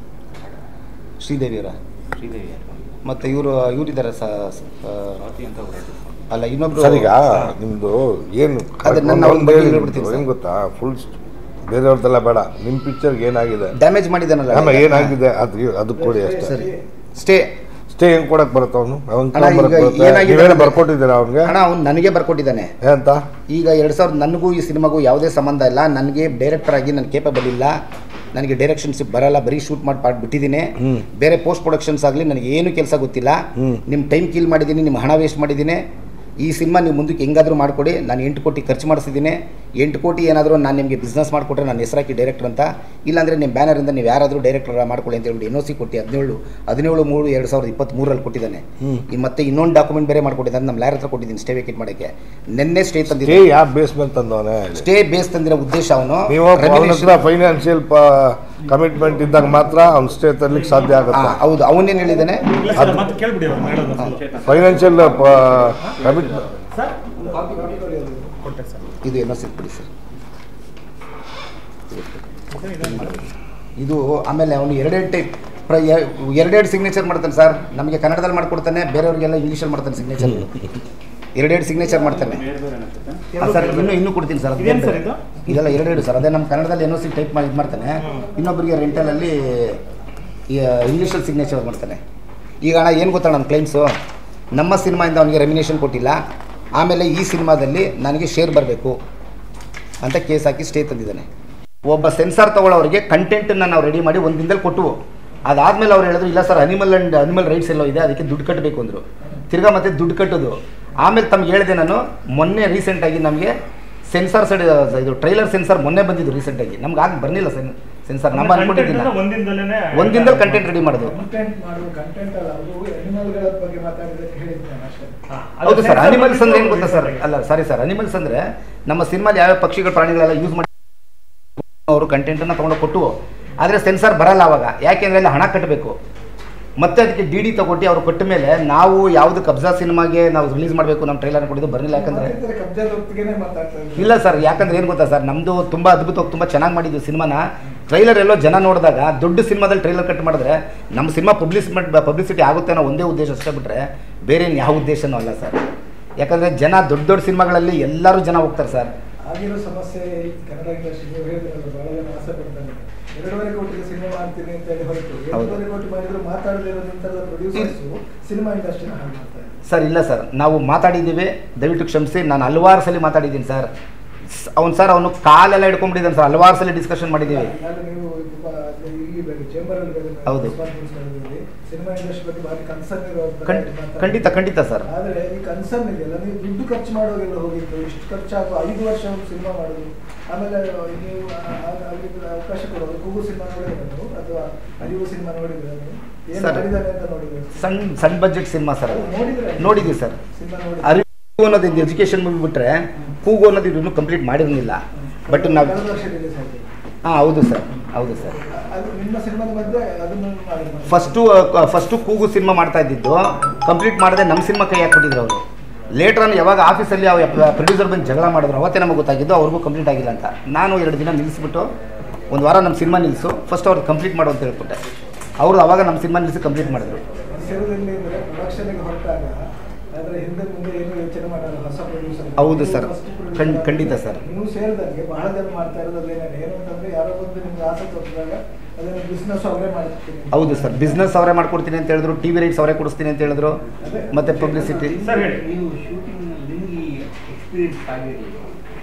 ಶ್ರೀದೇವಿಯವರ ಶ್ರೀದೇವಿ ಅಂತ. ಮತ್ತು ಇವರು ಇವರಿದ್ದಾರೆ ಸ ಸ- ಆ, ಸ್ವಾತಿ ಅಂತ ಒಬ್ರು ಅಲ್ಲ ಇನ್ನೊಬ್ರು ಸರ್ ಈಗ ನಿಮ್ದು ಏನು ಅದೇ ನನ್ನ ಅವ್ರ ಬಗ್ಗೆ ಹೇಳ್ಬಿಡ್ತೀನಿ ಸರ್. ಏನು ಗೊತ್ತಾ ಫುಲ್ ಬೇರೆಯವ್ರದ್ದೆಲ್ಲ ಬೇಡ ನಿಮ್ಮ ಪಿಕ್ಚರ್ಗೆ ಏನಾಗಿದೆ ಡ್ಯಾಮೇಜ್ ಮಾಡಿದ್ದಾನಲ್ಲ ಆಮೇಲೆ ಏನಾಗಿದೆ ಅದು ಅದು ಕೊಡಿ ಅಷ್ಟೇ ಸರಿ ಸ್ಟೇ ಸ್ಟೇ ಹೆಂಗ್ ಕೊಡಕ್ ಬರುತ್ತೆ ಅವನು ಅವ್ನು ಅಣ್ಣ, ಈಗ ಏನಾಗಿದೆ ನೀವೇನು ಅಂದ್ರೆ- ಬರ್ಕೊಟ್ಟಿದ್ದೀರಾ ಅವನಿಗೆ ಅಣ್ಣ ಅವ್ನು ನನಗೆ ಬರ್ಕೊಟ್ಟಿದ್ದಾನೆ ಏನಂತ ಈಗ ಎರಡು ಸಾವಿರದ ನನಗೂ ಈ ಸಿನಿಮಾಗೂ ಯಾವುದೇ ಸಂಬಂಧ ಇಲ್ಲ ನನಗೆ ಡೈರೆಕ್ಟರ್ ಆಗಿ ನಾನು ಕೇಪಬಲ್ ಇಲ್ಲ ನನಗೆ ಡೈರೆಕ್ಷನ್ಶಿಪ್ ಬರಲ್ಲ ಬರೀ ಶೂಟ್ ಮಾಡಿ ಪಾಟ್ ಬಿಟ್ಟಿದ್ದೀನಿ ಬೇರೆ ಪೋಸ್ಟ್ ಪ್ರೊಡಕ್ಷನ್ಸ್ ಆಗಲಿ ನನಗೆ ಏನು ಕೆಲಸ ಗೊತ್ತಿಲ್ಲ ನಿಮ್ಮ ಟೈಮ್ ಕಿಲ್ ಮಾಡಿದ್ದೀನಿ ನಿಮ್ಮ ಹಣ ವೇಸ್ಟ್ ಮಾಡಿದ್ದೀನಿ ಈ ಸಿನಿಮಾ ನೀವು ಮುಂದಕ್ಕೆ ಹೆಂಗಾದರೂ ಮಾಡಿಕೊಡಿ ನಾನು ಎಂಟು ಕೋಟಿ ಖರ್ಚು ಮಾಡಿಸಿದ್ದೀನಿ ಎಂಟು ಕೋಟಿ ಏನಾದರೂ ನಾನು ನಿಮಗೆ ಬಿಸ್ನೆಸ್ ಮಾಡಿಕೊಟ್ರೆ ನಾನು ಹೆಸರಾಕಿ ಡೈರೆಕ್ಟರ್ ಅಂತ ಇಲ್ಲಾಂದರೆ ನಿಮ್ಮ ಬ್ಯಾನರಿಂದ ನೀವು ಯಾರಾದರೂ ಡೈರೆಕ್ಟರ್ ಮಾಡ್ಕೊಳ್ಳಿ ಅಂತ ಹೇಳ್ಬಿಟ್ಟು ಎನ್ ಒ ಸಿ ಕೊಟ್ಟು ಹದಿನೇಳು ಹದಿನೇಳು ಮೂರು ಎರಡು ಸಾವಿರದ ಇಪ್ಪತ್ತ್ಮೂರರಲ್ಲಿ ಕೊಟ್ಟಿದ್ದಾನೆ ಈ ಮತ್ತೆ ಇನ್ನೊಂದು ಡಾಕ್ಯುಮೆಂಟ್ ಬೇರೆ ಮಾಡ್ಕೊಟ್ಟಿದ್ದಾನೆ ನಮ್ಮ ಲ್ಯಾರ್ ಹತ್ರ ಕೊಟ್ಟಿದ್ದೀನಿ ಸ್ಟೇ ವೇಕೆಟ್ ಮಾಡೋಕ್ಕೆ ನಿನ್ನೆ ಸ್ಟೇ ಸ್ಟೇ ತಂದಿದ್ದೆ ಯಾವ ಬೇಸ್ ಮೇಲೆ ತಂದವನೆ ಸ್ಟೇ ಬೇಸ್ ತಂದಿರೋ ಉದ್ದೇಶ ಅವನು ನೀವು ಅವನ ಹತ್ರ ಫೈನಾನ್ಷಿಯಲ್ ಕಮಿಟ್ಮೆಂಟ್ ಇದ್ದಾಗ ಮಾತ್ರ ಅವ್ನು ಸ್ಟೇ ತರ್ಲಿಕ್ಕೆ ಸಾಧ್ಯ ಆಗುತ್ತೆ ಹೌದು ಅವನೇನು ಹೇಳಿದ್ದಾನೆ ಇಲ್ಲ ಸರ್ ಮತ್ತೆ ಕೇಳ್ಬಿಡಿ ಅವ್ರು ಹೇಳೋದು full. ಫೈನಾನ್ಷಿಯಲ್ ಕಮಿಟ್ಮೆಂಟ್ ಸರ್ ಕೊಟ್ಟೆ ಸರ್ ಇದು ಎನ್ ಒ ಸಿ ಕೊಡಿ ಸರ್ ಇದು ಆಮೇಲೆ ಅವನು ಎರಡೆರಡು ಟೈಪ್ ಪ್ರ ಎರಡೆರಡು ಸಿಗ್ನೇಚರ್ ಮಾಡ್ತಾನೆ ಸರ್ ನಮಗೆ ಕನ್ನಡದಲ್ಲಿ ಮಾಡ್ಕೊಡ್ತಾನೆ ಬೇರೆಯವ್ರಿಗೆಲ್ಲ ಇಂಗ್ಲೀಷಲ್ಲಿ ಮಾಡ್ತಾನೆ ಸಿಗ್ನೇಚರ್ ಎರಡೆರಡು ಸಿಗ್ನೇಚರ್ ಮಾಡ್ತಾನೆ ಆ, ಸರ್ ಇನ್ನೂ ಇನ್ನೂ ಕೊಡ್ತೀನಿ ಸರ್ ಇದೇನು ಸರ್ ಇದು? ಇದೆಲ್ಲ ಎರಡೆರಡು ಸರ್ ಅದೇ ನಮ್ಮ ಕನ್ನಡದಲ್ಲಿ ಎನ್ ಒ ಸಿ ಟೈಪ್ ಮಾಡಿ ಇದು ಮಾಡ್ತಾನೆ ಇನ್ನೊಬ್ಬರಿಗೆ ರೆಂಟಲಲ್ಲಿ ಇಂಗ್ಲೀಷಲ್ಲಿ ಸಿಗ್ನೇಚರ್ ಮಾಡ್ತಾನೆ ಈಗ ಅಣ್ಣ ಏನು ಗೊತ್ತಾ ನಮ್ಮ ಕ್ಲೈಮ್ಸು ನಮ್ಮ ಸಿನಿಮಾಯಿಂದ ಅವನಿಗೆ ರೆಮಿನೇಷನ್ ಕೊಟ್ಟಿಲ್ಲ ಆಮೇಲೆ ಈ ಸಿನಿಮಾದಲ್ಲಿ ನನಗೆ ಶೇರ್ ಬರಬೇಕು ಅಂತ ಕೇಸ್ ಹಾಕಿ ಸ್ಟೇ ತಂದಿದ್ದಾನೆ ಒಬ್ಬ ಸೆನ್ಸಾರ್ ತಗೊಳ್ಳೋರಿಗೆ ಕಂಟೆಂಟನ್ನು ನಾವು ರೆಡಿ ಮಾಡಿ ಒಂದು ದಿನದಲ್ಲಿ ಕೊಟ್ಟವು ಅದಾದಮೇಲೆ ಅವ್ರು ಹೇಳಿದ್ರು ಇಲ್ಲ sir animal and animal rights ಎಲ್ಲೋ ಇದೆ ಅದಕ್ಕೆ ದುಡ್ಡು ಕಟ್ಟಬೇಕು ಅಂದರು ತಿರ್ಗಾ ಮತ್ತೆ ದುಡ್ಡು ಕಟ್ಟೋದು ಆಮೇಲೆ ತಮ್ಗೆ ಹೇಳಿದೆ ನಾನು ಮೊನ್ನೆ ರೀಸೆಂಟಾಗಿ ನಮಗೆ ಸೆನ್ಸಾರ್ ಸೈಡ್ ಇದು ಟ್ರೈಲರ್ ಸೆನ್ಸಾರ್ ಮೊನ್ನೆ ಬಂದಿದ್ದು ರೀಸೆಂಟಾಗಿ ನಮ್ಗೆ ಆಗ ಬರಲಿಲ್ಲ ಸೆನ್ ಸೆನ್ಸಾರ್ ನಮ್ಮ ಅನ್ಕೊಂಡಿದ್ದಿಲ್ಲ ಒಂದಿನದಲ್ಲೇ ಒಂದಿನದಲ್ಲಿ ಕಂಟೆಂಟ್ ರೆಡಿ ಮಾಡೋದು ಕಂಟೆಂಟ್ ಮಾಡುವ ಕಂಟೆಂಟ್ ಅಲ್ಲ ಅದು ಅನಿಮಲ್ಗಳ ಬಗ್ಗೆ ಮಾತಾಡಿದ್ರೆ ಹೇಳಿದ್ದೇನೆ ಅಷ್ಟೇ ಹೌದು ಸರ್ ಅನಿಮಲ್ಸ್ ಅಂದ್ರೆ ಏನು ಗೊತ್ತಾ ಸರ್ ಅಲ್ಲ ಸಾರಿ ಸರ್ ಅನಿಮಲ್ಸ್ ಅಂದ್ರೆ ನಮ್ಮ ಸಿನಿಮಾಲಿ ಯಾವ್ಯಾವ ಪಕ್ಷಿಗಳು ಪ್ರಾಣಿಗಳೆಲ್ಲ ಯೂಸ್ ಮಾಡಿ ಅವರು ಕಂಟೆಂಟನ್ನು ತೊಗೊಂಡು ಕೊಟ್ಟು ಆದರೆ ಸೆನ್ಸಾರ್ ಬರಲ್ಲ ಅವಾಗ ಯಾಕೆಂದ್ರೆ ಅಲ್ಲಿ ಹಣ ಕಟ್ಟಬೇಕು ಮತ್ತೆ ಅದಕ್ಕೆ ಡಿ ಡಿ ತಗೊಟ್ಟು ಅವ್ರು ಕೊಟ್ಟ ಮೇಲೆ ನಾವು ಯಾವುದು ಕಬ್ಜಾ ಸಿನಿಮಾಗೆ ನಾವು ರಿಲೀಸ್ ಮಾಡಬೇಕು ನಮ್ಮ ಟ್ರೈಲರ್ ಕೊಟ್ಟಿದ್ದು ಬರಲಿಲ್ಲ ಯಾಕಂದ್ರೆ ಮಾತಾಡ್ತಾರೆ, ಕಬ್ಜಾದ ಹೊತ್ತಿಗೆನೆ ಮಾತಾಡ್ತಾ ಇದ್ದಾರೆ. ಇಲ್ಲ ಸರ್ ಯಾಕಂದ್ರೆ ಏನು ಗೊತ್ತಾ ಸರ್ ನಮ್ಮದು ತುಂಬ ಅದ್ಭುತವಾಗಿ ತುಂಬ ಚೆನ್ನಾಗಿ ಮಾಡಿದ್ದು ಸಿನಿಮಾನ ಟ್ರೈಲರ್ ಎಲ್ಲೋ ಜನ ನೋಡಿದಾಗ ದೊಡ್ಡ ಸಿನಿಮಾದಲ್ಲಿ ಟ್ರೈಲರ್ ಕಟ್ ಮಾಡಿದ್ರೆ ನಮ್ಮ ಸಿನಿಮಾ ಪಬ್ಲಿಸ್ ಪಬ್ಲಿಸಿಟಿ ಆಗುತ್ತೆ ಅನ್ನೋ ಒಂದೇ ಉದ್ದೇಶ ಅಷ್ಟೇ ಬಿಟ್ಟರೆ ಬೇರೆ ಇನ್ನು ಯಾವ ಉದ್ದೇಶನೂ ಅಲ್ಲ ಸರ್ ಯಾಕಂದರೆ ಜನ ದೊಡ್ಡ ದೊಡ್ಡ ಸಿನಿಮಾಗಳಲ್ಲಿ ಎಲ್ಲರೂ ಜನ ಹೋಗ್ತಾರೆ ಸರ್ ಆಗಿರೋ ಸಮಸ್ಯೆ ಈ ಕನ್ನಡ ಇಂಡಸ್ಟ್ರಿ ನೀವು ಹೇಳಿದ್ರಲ್ಲ ಬಹಳ ಜನ ಆಸೆ ಪಡ್ತಾರೆ ಎರಡೂವರೆ ಕೋಟಿಗೆ ಸಿನಿಮಾ ಮಾಡ್ತೀನಿ ಅಂತ ಹೇಳಿ ಹೊರಟು ಹೌದು. ಎರಡೂವರೆ ಕೋಟಿ ಮಾಡಿದ್ರು ಮಾತಾಡದಿರೋದಂತೆಲ್ಲ ಪ್ರೊಡ್ಯೂಸರ್ಸ್ ಸಿನಿಮಾ ಇಂಡಸ್ಟ್ರಿನ ಹಾಳು ಮಾಡ್ತಾರೆ ಸರ್ ಇಲ್ಲ ಸರ್ ನಾವು ಮಾತಾಡಿದ್ದೀವಿ ದಯವಿಟ್ಟು ಕ್ಷಮಿಸಿ ನಾನು ಹಲವಾರು ಸಲ ಮಾತಾಡಿದ್ದೀನಿ ಸರ್ ಅವ್ನು ಸರ್ ಅವನು ಕಾಲೆಲ್ಲ ಹಿಡ್ಕೊಂಡ್ಬಿಟ್ಟಿದ್ದಾನೆ ಸರ್ ಹಲವಾರು ಸಲ ಡಿಸ್ಕಷನ್ ಮಾಡಿದ್ದೀವಿ ಅಲ್ಲಿ ನೀವು ತುಂಬಾ ಅಲ್ಲಿ ಇಲ್ಲಿ ಬೇರೆ ಚೇಂಬರ್ ಅಲ್ಲಿ ಬೇರೆ ಹೌದು. responsibilities ಮಾಡಿದ್ದೀರಿ. ಸಿನಿಮಾ ಇಂಡಸ್ಟ್ರಿ ಬಗ್ಗೆ ಭಾರಿ ಕನ್ಸರ್ನ್ ಇರೋ ಖಂಡ್- ಖಂಡಿತ ಖಂಡಿತ ಸರ್ ಆದ್ರೆ ಈ ಕನ್ಸರ್ನ್ ಇದೆಯಲ್ಲ ನೀವು ದುಡ್ಡು ಖರ್ಚು ಮಾಡುವಾಗೆಲ್ಲ ಹೋಗಿತ್ತು ಇಷ್ಟು ಖರ್ಚಾಗು ಐದು ವರ್ಷ ಸಿನಿಮಾ ಮಾಡುದು ಆಮೇಲೆ ನೀವು ಆ- ಆ- ಅಲ್ಲಿ ಅವಕಾಶ ಕೊಡೋದು ಕೂಗು ಸಿನಿಮಾ ನೋಡಿದ್ರೆ ನೀವು ಅಥವಾ ಅರಿವು ಸಿನಿಮಾ ನೋಡಿದ್ರೆ ನೀವು ಏನು ಸರ್. ಮಾಡಿದ್ದಾನೆ ಅಂತ ನೋಡಿದ್ರೆ ಸಣ್ಣ ಸಣ್ಣ ಬಜೆಟ್ ಸಿನಿಮಾ ಸರ್ ಅದು ನೋಡಿದ್ರೆ ನೋಡಿದ್ದೀವಿ ಸರ್ ಸಿನಿಮಾ ನೋಡಿ ಅರಿವು ಅನ್ನೋದು ಎಜುಕೇಷನ್ ಮೂವಿ ಬಿಟ್ಟರೆ ಕೂಗು ಅನ್ನೋದು ಇನ್ನೂ ಕಂಪ್ಲೀಟ್ ಮಾಡಿರಲಿಲ್ಲ ಬಟ್ ನಾವು ಕಳೆದ ವರ್ಷ ರಿಲೀಸ್ ಆಗಿದೆ ಹಾಂ ಹೌದು ಸರ್ ಹೌದು ಸರ್ ಅದು ನಿಮ್ಮ ಸಿನಿಮಾದ ಮಧ್ಯೆ ಅದನ್ನು ಮಾಡಿದ್ರು ಫಸ್ಟು ಫಸ್ಟು ಕೂಗು ಸಿನಿಮಾ ಮಾಡ್ತಾ ಇದ್ದಿದ್ದು ಕಂಪ್ಲೀಟ್ ಮಾಡದೆ ನಮ್ಮ ಸಿನಿಮಾ ಕೈ ಹಾಕ್ಬಿಟ್ಟಿದ್ರು ಅವರು ಲೇಟರ್ ಆನ್ ಯಾವಾಗ ಆಫೀಸಲ್ಲಿ ಅವ್ರು ಪ್ರೊಡ್ಯೂಸರ್ ಬಂದು ಜಗಳ ಮಾಡಿದ್ರು ಅವತ್ತೇ ನಮಗೆ ಗೊತ್ತಾಗಿದ್ದು ಅವ್ರಿಗೂ ಕಂಪ್ಲೀಟ್ ಆಗಿಲ್ಲ ಅಂತ ನಾನು ಎರಡು ದಿನ ನಿಲ್ಲಿಸ್ಬಿಟ್ಟು ಒಂದು ವಾರ ನಮ್ಮ ಸಿನಿಮಾ ನಿಲ್ಲಿಸು ಫಸ್ಟ್ ಅವ್ರು ಕಂಪ್ಲೀಟ್ ಮಾಡು ಅಂತ ಹೇಳ್ಕೊಟ್ಟೆ ಅವರು ಅವಾಗ ನಮ್ಮ ಸಿನಿಮಾ ನಿಲ್ಲಿಸಿ ಕಂಪ್ಲೀಟ್ ಮಾಡಿದ್ರು ಸೇರಿದಲ್ಲಿ ಅಂದರೆ ಪ್ರೊಡಕ್ಷನ್ಗೆ ಹೊರಟಾಗ ಅದರ ಹಿಂದೆ ಮುಂದೆ ಏನು ಯೋಚನೆ ಮಾಡಲ್ಲ ಹೊಸ ಪ್ರೊಡ್ಯೂಸರ್ ಹೌದು ಸರ್. ಖಂಡ್- ಖಂಡಿತ ಸರ್. ನೀವು ಸೇರಿದಂಗೆ ಬಹಳ ಜನ ಮಾಡ್ತಾ ಇರೋದು ಅದೇನೇ ಏನು ಅಂತಂದ್ರೆ ಯಾರೋ ಬಂದು ನಿಮ್ಗೆ ಆಸೆ ತೋರಿಸಿದಾಗ ಅದನ್ನು ಬಿಸ್ನೆಸ್ ಅವರೇ ಮಾಡ್ತೀನಿ ಹೌದು ಸರ್ ಬಿಸ್ನೆಸ್ ಅವರೇ ಮಾಡ್ಕೊಡ್ತೀನಿ ಅಂತ ಹೇಳಿದ್ರು ಟಿ ವಿ ರೈಟ್ಸ್ ಅವರೇ ಕೊಡಿಸ್ತೀನಿ ಅಂತ ಹೇಳಿದ್ರು ಮತ್ತು ಪಬ್ಲಿಸಿಟಿ ಸರ್ ಹೇಳಿ ನೀವು ಶೂಟಿಂಗ್ ನಿಮಗೆ ಎಕ್ಸ್ಪೀರಿಯನ್ಸ್ ಆಗಿರಲಿ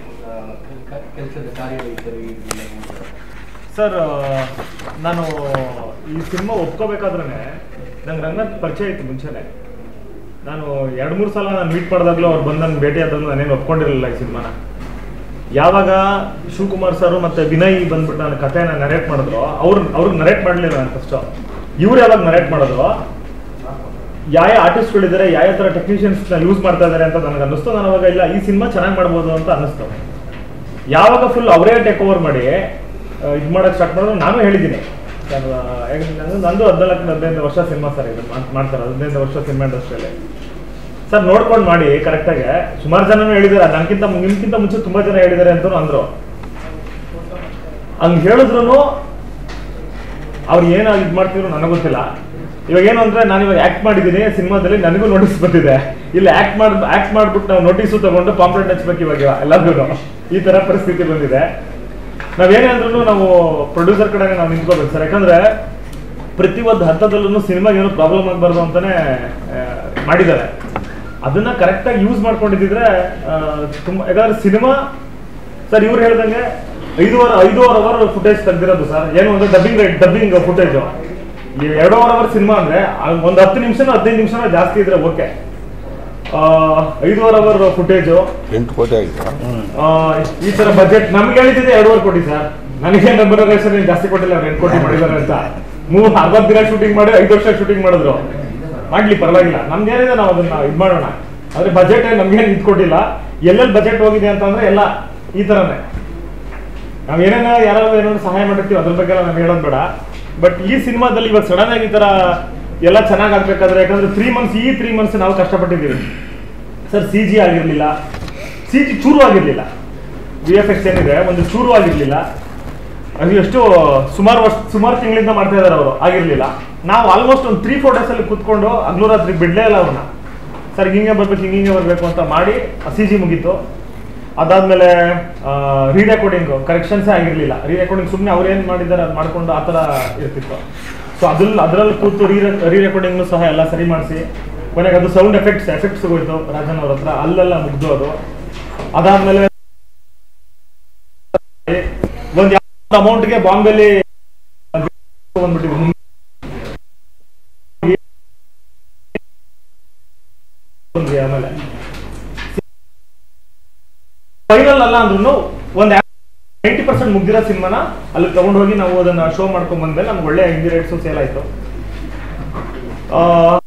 ಕೆಲಸದ ಕಾರ್ಯವೈಖರಿ ಇದೆಲ್ಲ ನೋಡಿದ್ರೆ. ಸರ್ ನಾನು ಈ ಸಿನಿಮಾ ಒಪ್ಕೋಬೇಕಾದ್ರೆ ನಂಗೆ ರಂಗನಾಥ್ ಪರಿಚಯ ಇತ್ತು ಮುಂಚೆನೆ ನಾನು ಎರಡು ಮೂರು ಸಲ ನಾನು ಮೀಟ್ ಮಾಡಿದಾಗಲೂ ಅವ್ರು ಬಂದು ನನ್ನ ಭೇಟಿ ಆದಾಗಲೂ ನಾನೇನು ಒಪ್ಕೊಂಡಿರಲಿಲ್ಲ ಈ ಸಿನಿಮಾನ ಯಾವಾಗ ಶಿವಕುಮಾರ್ ಸರ್ ಮತ್ತೆ ವಿನಯ್ ಬಂದ್ಬಿಟ್ಟು ನನ್ನ ಕಥೆನ ನರೇಟ್ ಮಾಡಿದ್ರು ಅವ್ರು ಅವ್ರಿಗೆ ನರೇಟ್ ಮಾಡಲಿಲ್ಲ ನಾನು ಫಸ್ಟು ಇವ್ರು ಯಾವಾಗ ನರೇಟ್ ಮಾಡಿದ್ರು ಯಾವ ಆರ್ಟಿಸ್ಟ್ಗಳಿದ್ದಾರೆ ಯಾವ ಥರ ಟೆಕ್ನಿಷಿಯನ್ಸ್ನ ಯೂಸ್ ಮಾಡ್ತಾ ಇದ್ದಾರೆ ಅಂತ ನನಗೆ ಅನ್ನಿಸ್ತು ನಾನು ಅವಾಗ ಇಲ್ಲ ಈ ಸಿನಿಮಾ ಚೆನ್ನಾಗಿ ಮಾಡ್ಬೋದು ಅಂತ ಅನ್ನಿಸ್ತು ಯಾವಾಗ ಫುಲ್ ಅವರೇ ಟೇಕ್ ಓವರ್ ಮಾಡಿ ಇದು ಮಾಡೋಕೆ ಸ್ಟಾರ್ಟ್ ಮಾಡಿದ್ರು ನಾನು ಹೇಳಿದ್ದೀನಿ ನಾನು, ಆ, ಯಾಕಂದ್ರೆ ನಂದು- ನಂದು ಹದಿನಾಲ್ಕು ಹದಿನೈದು ವರ್ಷ ಸಿನಿಮಾ ಸರ್ ಇದು ಮಾಡ್- ಮಾಡ್ತಾರೆ ಹದಿನೈದು ವರ್ಷ ಸಿನಿಮಾ ಇಂಡಸ್ಟ್ರಿಯಲ್ಲಿ ಸರ್ ನೋಡ್ಕೊಂಡು ಮಾಡಿ ಕರೆಕ್ಟಾಗಿ ಸುಮಾರು ಜನನು ಹೇಳಿದ್ದಾರೆ ನನಗಿಂತ ನಿಮ್ಗಿಂತ ಮುಂಚೆ ತುಂಬಾ ಜನ ಹೇಳಿದ್ದಾರೆ ಅಂತ ಅಂದ್ರು ಹಂಗೆ ಹೇಳಿದ್ರು ಅವ್ರು ಏನು ಇದು ಮಾಡ್ತಿದ್ರು ನನಗೆ ಗೊತ್ತಿಲ್ಲ ಇವಾಗ ಏನು ಅಂದ್ರೆ ನಾನು ಇವಾಗ ಆಕ್ಟ್ ಮಾಡಿದ್ದೀನಿ ಸಿನಿಮಾದಲ್ಲಿ ನನಗೂ ನೋಟಿಸ್ ಬಂದಿದೆ ಇಲ್ಲಿ ಆಕ್ಟ್ ಮಾಡ್ ಆಕ್ಟ್ ಮಾಡ್ಬಿಟ್ಟು ನಾವು ನೋಟಿಸು ತಗೊಂಡು ಪಾಂಪ್ಲೆಟ್ ಹಚ್ಬೇಕು ಇವಾಗ ಎಲ್ಲರಿಗೂ ಈ ತರ ಪರಿಸ್ಥಿತಿ ಬಂದಿದೆ ನಾವೇನೇ ಅಂದ್ರೂ ನಾವು ಪ್ರೊಡ್ಯೂಸರ್ ಕಡೆ ನಾವು ನಿಂತ್ಕೋಬೇಕು ಸರ್ ಯಾಕಂದ್ರೆ ಪ್ರತಿ ಒಂದು ಹಂತದಲ್ಲೂ ಸಿನಿಮಾಗೆ ಏನೋ ಪ್ರಾಬ್ಲಮ್ ಆಗಬಾರ್ದು ಅಂತಾನೆ ಆ, ಮಾಡಿದ್ದಾರೆ ಅದನ್ನ ಕರೆಕ್ಟಾಗಿ ಯೂಸ್ ಮಾಡ್ಕೊಂಡಿದ್ರೆ ತುಂಬ ಯಾಕಂದ್ರೆ ಸಿನಿಮಾ ಸರ್ ಇವ್ರು ಹೇಳ್ದಂಗೆ ಐದೂವರೆ ಐದೂವರೆ ಅವರ್ ಫುಟೇಜ್ ತೆಗ್ದಿರೋದು ಸರ್ ಏನು ಅಂದ್ರೆ ಡಬ್ಬಿಂಗ್ ಡಬ್ಬಿಂಗ್ ಫುಟೇಜು ಎರಡೂವರೆ ಅವರ್ ಸಿನಿಮಾ ಅಂದ್ರೆ ಆ ಒಂದ್ ಹತ್ತು ನಿಮಿಷನೋ ಹದಿನೈದು ನಿಮಿಷನೋ ಜಾಸ್ತಿ ಇದ್ರೆ ಓಕೆ ಆ, ಐದೂವರೆ ಅವರ್ ಫುಟೇಜು ಎಂಟು ಕೋಟಿ ಆಗಿದೆ ಈ ತರ ಬಜೆಟ್ ನಮ್ಗೆ ಹೇಳಿದ್ದೆ ಎರಡೂವರೆ ಕೋಟಿ ಸರ್ ನನಗೆ ನಂಬರ್ ರೇಷನ್ ಜಾಸ್ತಿ ಕೊಟ್ಟಿಲ್ಲ ಅವ್ರು ಎಂಟು ಕೋಟಿ ಮಾಡಿದ್ದಾರೆ ಅಂತ ಮೂರ್ ಅರವತ್ತು ದಿನ ಶೂಟಿಂಗ್ ಮಾಡಿ ಐದು ವರ್ಷ ಶೂಟಿಂಗ್ ಮಾಡಿದ್ರು ಮಾಡ್ಲಿ ಪರವಾಗಿಲ್ಲ ನಮ್ಗೇನಿದೆ ನಾವು ಅದನ್ನ ಇದು ಮಾಡೋಣ ಆದ್ರೆ ಬಜೆಟ್ ನಮ್ಗೇನು ಇದು ಕೊಟ್ಟಿಲ್ಲ ಎಲ್ಲೆಲ್ಲಿ ಬಜೆಟ್ ಹೋಗಿದೆ ಅಂತಂದ್ರೆ ಎಲ್ಲ ಈ ತರನೇ ನಾವ್ ಏನೇನೋ ಯಾರೋ ಏನೋ ಸಹಾಯ ಮಾಡಿರ್ತೀವಿ ಅದ್ರ ಬಗ್ಗೆ ಎಲ್ಲ ನಾನು ಹೇಳೋದು ಬೇಡ ಬಟ್ ಈ ಸಿನಿಮಾದಲ್ಲಿ ಇವಾಗ ಸಡನ್ ಆಗಿ ಈ ತರ ಎಲ್ಲ ಚೆನ್ನಾಗಿ ಆಗ್ಬೇಕಾದ್ರೆ ಯಾಕಂದ್ರೆ ತ್ರೀ ಮಂತ್ಸ್ ಈ ತ್ರೀ ಮಂತ್ಸ್ ನಾವು ಕಷ್ಟಪಟ್ಟಿದ್ದೀವಿ ಸರ್ ಸಿ ಜಿ ಆಗಿರ್ಲಿಲ್ಲ ಸಿ ಜಿ ಚೂರು ಆಗಿರ್ಲಿಲ್ಲ ವಿ ಎಫ್ ಎಕ್ಸ್ ಏನಿದೆ ಒಂದು ಚೂರು ಆಗಿರ್ಲಿಲ್ಲ ಅದು ಎಷ್ಟು ಸುಮಾರು ವರ್ಷ ಸುಮಾರು ತಿಂಗಳಿಂದ ಮಾಡ್ತಾ ಇದಾರೆ ಅವರು ಆಗಿರ್ಲಿಲ್ಲ ನಾವು ಆಲ್ಮೋಸ್ಟ್ ಒಂದು ತ್ರೀ ಫೋರ್ ಡೇಸ್ ಅಲ್ಲಿ ಕೂತ್ಕೊಂಡು ಹಗ್ಲು ರಾತ್ರಿ ಬಿಡ್ಲೇ ಇಲ್ಲ ಅವ್ರನ್ನ ಸರ್ ಹಿಂಗೆ ಬರ್ಬೇಕು ಹಿಂಗೆ ಬರ್ಬೇಕು ಅಂತ ಮಾಡಿ ಸಿ ಜಿ ಮುಗೀತು ಅದಾದ್ಮೇಲೆ ರೀ ರೆಕಾರ್ಡಿಂಗ್ ಕರೆಕ್ಷನ್ಸೇ ಆಗಿರ್ಲಿಲ್ಲ ರೀ ರೆಕಾರ್ಡಿಂಗ್ ಸುಮ್ಮನೆ ಅವ್ರು ಏನು ಮಾಡಿದ್ದಾರೆ ಅದು ಮಾಡ್ಕೊಂಡು ಆ ಥರ ಇರ್ತಿತ್ತು ಸೊ ಅದ್ರಲ್ಲಿ ಅದರಲ್ಲಿ ಕೂತು ರೀ ರೀ ರೆಕಾರ್ಡಿಂಗ್ನು ಸಹ ಎಲ್ಲ ಸರಿ ಮಾಡಿಸಿ ಕೊನೆಗೆ ಅದು ಸೌಂಡ್ ಎಫೆಕ್ಟ್ಸ್ ಎಫೆಕ್ಟ್ಸ್ ಹೋಯ್ತು ರಾಜನ್ ಅವ್ರ ಹತ್ರ ಅಲ್ಲೆಲ್ಲ ಮುಗ್ದು ಅದು ಅದಾದ್ಮೇಲೆ ಒಂದು ಯಾವ ಅಮೌಂಟ್ಗೆ ಬಾಂಬೆಲಿ ಬಂದ್ಬಿಟ್ಟಿದ್ವಿ ಬಂದ್ವಿ ಆಮೇಲೆ ಫೈನಲ್ ಅಲ್ಲ ಅಂದ್ರೂ ಒಂದು ನೈಂಟಿ ಪರ್ಸೆಂಟ್ ಮುಗ್ದಿರೋ ಸಿನಿಮಾನ ಅಲ್ಲಿ ತಗೊಂಡು ಹೋಗಿ ನಾವು ಅದನ್ನ ಶೋ ಮಾಡ್ಕೊಂಡ್ ಬಂದ್ಮೇಲೆ ನಮ್ಗೆ ಒಳ್ಳೆ ಹಿಂದಿ ರೇಟ್ಸ್ ಸೇಲ್ ಆಯ್ತು ಆ,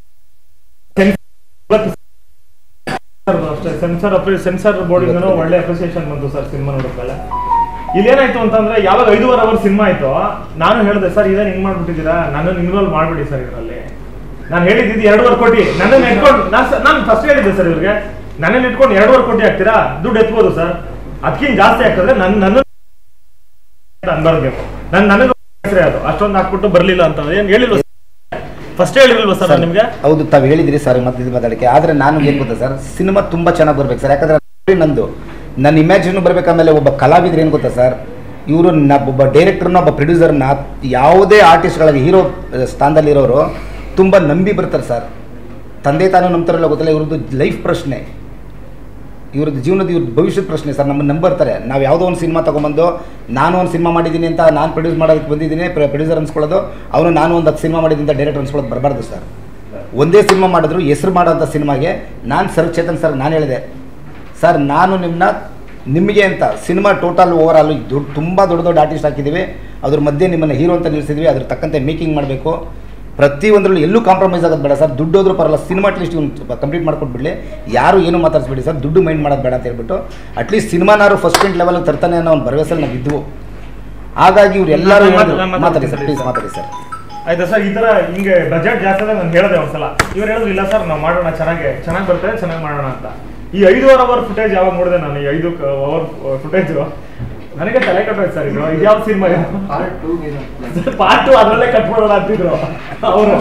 ಇವತ್ತು ಅಷ್ಟೇ ಸೆನ್ಸರ್ ಸೆನ್ಸರ್ ಬೋರ್ಡಿಂಗ್ ಒಳ್ಳೆ ಅಪ್ರಿಸಿಯೇಷನ್ ಬಂತು ಸರ್ ಸಿನಿಮಾ ನೋಡಿದ್ಮೇಲೆ ಇಲ್ಲೇನಾಯ್ತು ಅಂತಂದ್ರೆ ಯಾವಾಗ ಐದೂವರೆ ಅವರ್ ಸಿನಿಮಾ ಆಯ್ತು ನಾನು ಹೇಳಿದೆ ಸರ್ ಇದೇನು ಹಿಂಗ್ ಮಾಡ್ಬಿಟ್ಟಿದ್ದೀರಾ ನನ್ನನ್ನು ಇನ್ವಾಲ್ವ್ ಮಾಡ್ಬಿಡಿ ಸರ್ ಇದರಲ್ಲಿ ನಾನು ಹೇಳಿದ್ದು ಎರಡೂವರೆ ಕೋಟಿ ನನ್ನನ್ನು ಇಟ್ಕೊಂಡು ನಾನು ಫಸ್ಟ್ ಹೇಳಿದ್ದೆ ಸರ್ ಇವ್ರಿಗೆ ನನ್ನನ್ನು ಇಟ್ಕೊಂಡು ಎರಡೂವರೆ ಕೋಟಿ ಹಾಕ್ತೀರಾ ದುಡ್ಡು ಎತ್ಬೋದು ಸರ್ ಅದಕ್ಕಿಂತ ಜಾಸ್ತಿ ಹಾಕಿದ್ರೆ ನನ್ನ ನನ್ನ ಅನ್ಬಾರ್ಬೇಕು ನನ್ ನನಗೆ ಹೆಸರೇ ಅದು ಅಷ್ಟೊಂದು ಹಾಕ್ಬಿಟ್ಟು ಬರ್ಲಿಲ್ಲ ಅಂತ ಏನ್ ಹೇಳಿಲ್ವ ಫಸ್ಟ್ ಹೇಳಿಲ್ವ ಸರ್ ಸರ್, ನಿಮ್ಗೆ ಹೌದು ತಾವು ಹೇಳಿದ್ರಿ ಸರ್ ಮತ್ತೆ ಇದು ಮಾತಾಡಕ್ಕೆ ಆದ್ರೆ ನಾನು ಏನ್ ಗೊತ್ತಾ ಸರ್ ಸಿನಿಮಾ ತುಂಬಾ ಚೆನ್ನಾಗಿ ಬರ್ಬೇಕು ಸರ್ ಯಾಕಂದ್ರೆ story ನಂದು ನನ್ನ ಇಮ್ಯಾಜಿನ್ ಬರ್ಬೇಕಾಮೇಲೆ ಒಬ್ಬ ಕಲಾವಿದ್ರು ಏನು ಗೊತ್ತಾ ಸರ್ ಇವರು ಒಬ್ಬ ಡೈರೆಕ್ಟರ್ನ ಒಬ್ಬ ಪ್ರೊಡ್ಯೂಸರ್ನ ಯಾವುದೇ ಆರ್ಟಿಸ್ಟ್ಗಳಿಗೆ ಹೀರೋ ಸ್ಥಾನದಲ್ಲಿರೋರು ತುಂಬ ನಂಬಿ ಬರ್ತಾರೆ ಸರ್ ತಂದೆ ತಾನು ನಂಬ್ತಾರಲ್ಲ ಗೊತ್ತಿಲ್ಲ ಇವ್ರದ್ದು ಲೈಫ್ ಪ್ರಶ್ನೆ ಇವ್ರದ್ದು ಜೀವನದ ಇವ್ರ ಭವಿಷ್ಯದ ಪ್ರಶ್ನೆ ಸರ್ ನಮ್ಮನ್ನು ನಂಬರ್ತಾರೆ ನಾವು ಯಾವುದೋ ಒಂದು ಸಿನಿಮಾ ತೊಗೊಂಬಂದು ನಾನು ಒಂದು ಸಿನಿಮಾ ಮಾಡಿದ್ದೀನಿ ಅಂತ ನಾನು ಪ್ರೊಡ್ಯೂಸ್ ಮಾಡೋದಕ್ಕೆ ಬಂದಿದ್ದೀನಿ ಪ್ರೊಡ್ಯೂಸರ್ ಅನ್ಸ್ಕೊಳ್ಳೋದು ಅವನು ನಾನು ಒಂದು ಹತ್ತು ಸಿನಿಮಾ ಮಾಡಿದ್ದೀನಿ ಅಂತ ಡೈರೆಕ್ಟರ್ ಅನ್ಸ್ಕೊಳ್ಳೋದು ಬರಬಾರ್ದು ಸರ್ ಒಂದೇ ಸಿನಿಮಾ ಮಾಡಿದ್ರು ಹೆಸರು ಮಾಡೋಂಥ ಸಿನಿಮಾಗೆ ನಾನು ಸರ್ ಚೇತನ್ ಸರ್ ನಾನು ಹೇಳಿದೆ ಸರ್ ನಾನು ನಿಮ್ಮನ್ನ ನಿಮಗೆ ಅಂತ ಸಿನಿಮಾ ಟೋಟಲ್ ಓವರ್ ಆಲ್ ದೊಡ್ಡ ತುಂಬ ದೊಡ್ಡ ದೊಡ್ಡ ಆರ್ಟಿಸ್ಟ್ ಹಾಕಿದ್ದೀವಿ ಅದ್ರ ಮಧ್ಯೆ ನಿಮ್ಮನ್ನು ಹೀರೋ ಅಂತ ನಿಲ್ಲಿಸಿದ್ವಿ ಅದ್ರ ತಕ್ಕಂತೆ ಮೇಕಿಂಗ್ ಮಾಡಬೇಕು ಪ್ರತಿಯೊಂದರಲ್ಲೂ ಎಲ್ಲೂ ಕಾಂಪ್ರಮೈಸ್ ಆಗೋದು ಬೇಡ ಸರ್ ದುಡ್ಡು ಹೋದ್ರೂ ಪರಲ್ಲ ಸಿನಿಮಾ ಅಟ್ಲೀಸ್ಟ್ ಇವ್ನು ಕಂಪ್ಲೀಟ್ ಮಾಡ್ಕೊಟ್ಬಿಡ್ಲಿ ಯಾರು ಏನು ಮಾತಾಡಿಸ್ಬೇಡಿ ಸರ್ ದುಡ್ಡು ಮೈಂಡ್ ಮಾಡೋದು ಬೇಡ ಅಂತ ಹೇಳ್ಬಿಟ್ಟು ಅಟ್ಲೀಸ್ಟ್ ಸಿನಿಮಾನಾರು ಫಸ್ಟ್ ಪಾಯಿಂಟ್ ಲೆವೆಲ್ ತರ್ತಾನೆ ಅನ್ನೋ ಒಂದು ಭರವಸೆಲ್ಲಿ ನಾವು ಇದ್ವು ಹಾಗಾಗಿ ಇವ್ರು ಎಲ್ಲರೂ ನಾನು ಹೇಳಿದ್ರು, ಮಾತಾಡ್ತೀನಿ ಮಾತಾಡಿ ಸರ್ ಸರ್. ಪ್ಲೀಸ್ ಮಾತಾಡಿ ಸರ್ ಆಯ್ತಾ ಸರ್ ಈ ತರ ಹಿಂಗೆ ಬಜೆಟ್ ಜಾಸ್ತಿ ಆದಾಗ ನಾನು ಹೇಳಿದೆ ಒಂದ್ಸಲ ಇವ್ರು ಹೇಳಿದ್ರು ಇಲ್ಲ ಸರ್ ನಾವು ಮಾಡೋಣ ಚೆನ್ನಾಗಿ ಚೆನ್ನಾಗಿ ಬರ್ತದೆ ಚೆನ್ನಾಗಿ ಮಾಡೋಣ ಅಂತ ಈ ಐದೂವರೆ ಅವರ್ ಫುಟೇಜ್ ಯಾವಾಗ ನೋಡಿದೆ ನಾನು ಈ ಐದು ಅವರ್ ಫುಟೇಜ್ ನನಗೆ ತಲೆ ಕಟ್ಟೋಯ್ತು ಸರ್ ಇದು ಇದ್ಯಾವ ಸಿನಿಮಾ ಪಾರ್ಟ್ ಟೂ ಏನೋ plan. ಪಾರ್ಟ್ ಅದರಲ್ಲೇ ಕಟ್ ಮಾಡೋಣ ಅಂತಿದ್ರು ಅವರು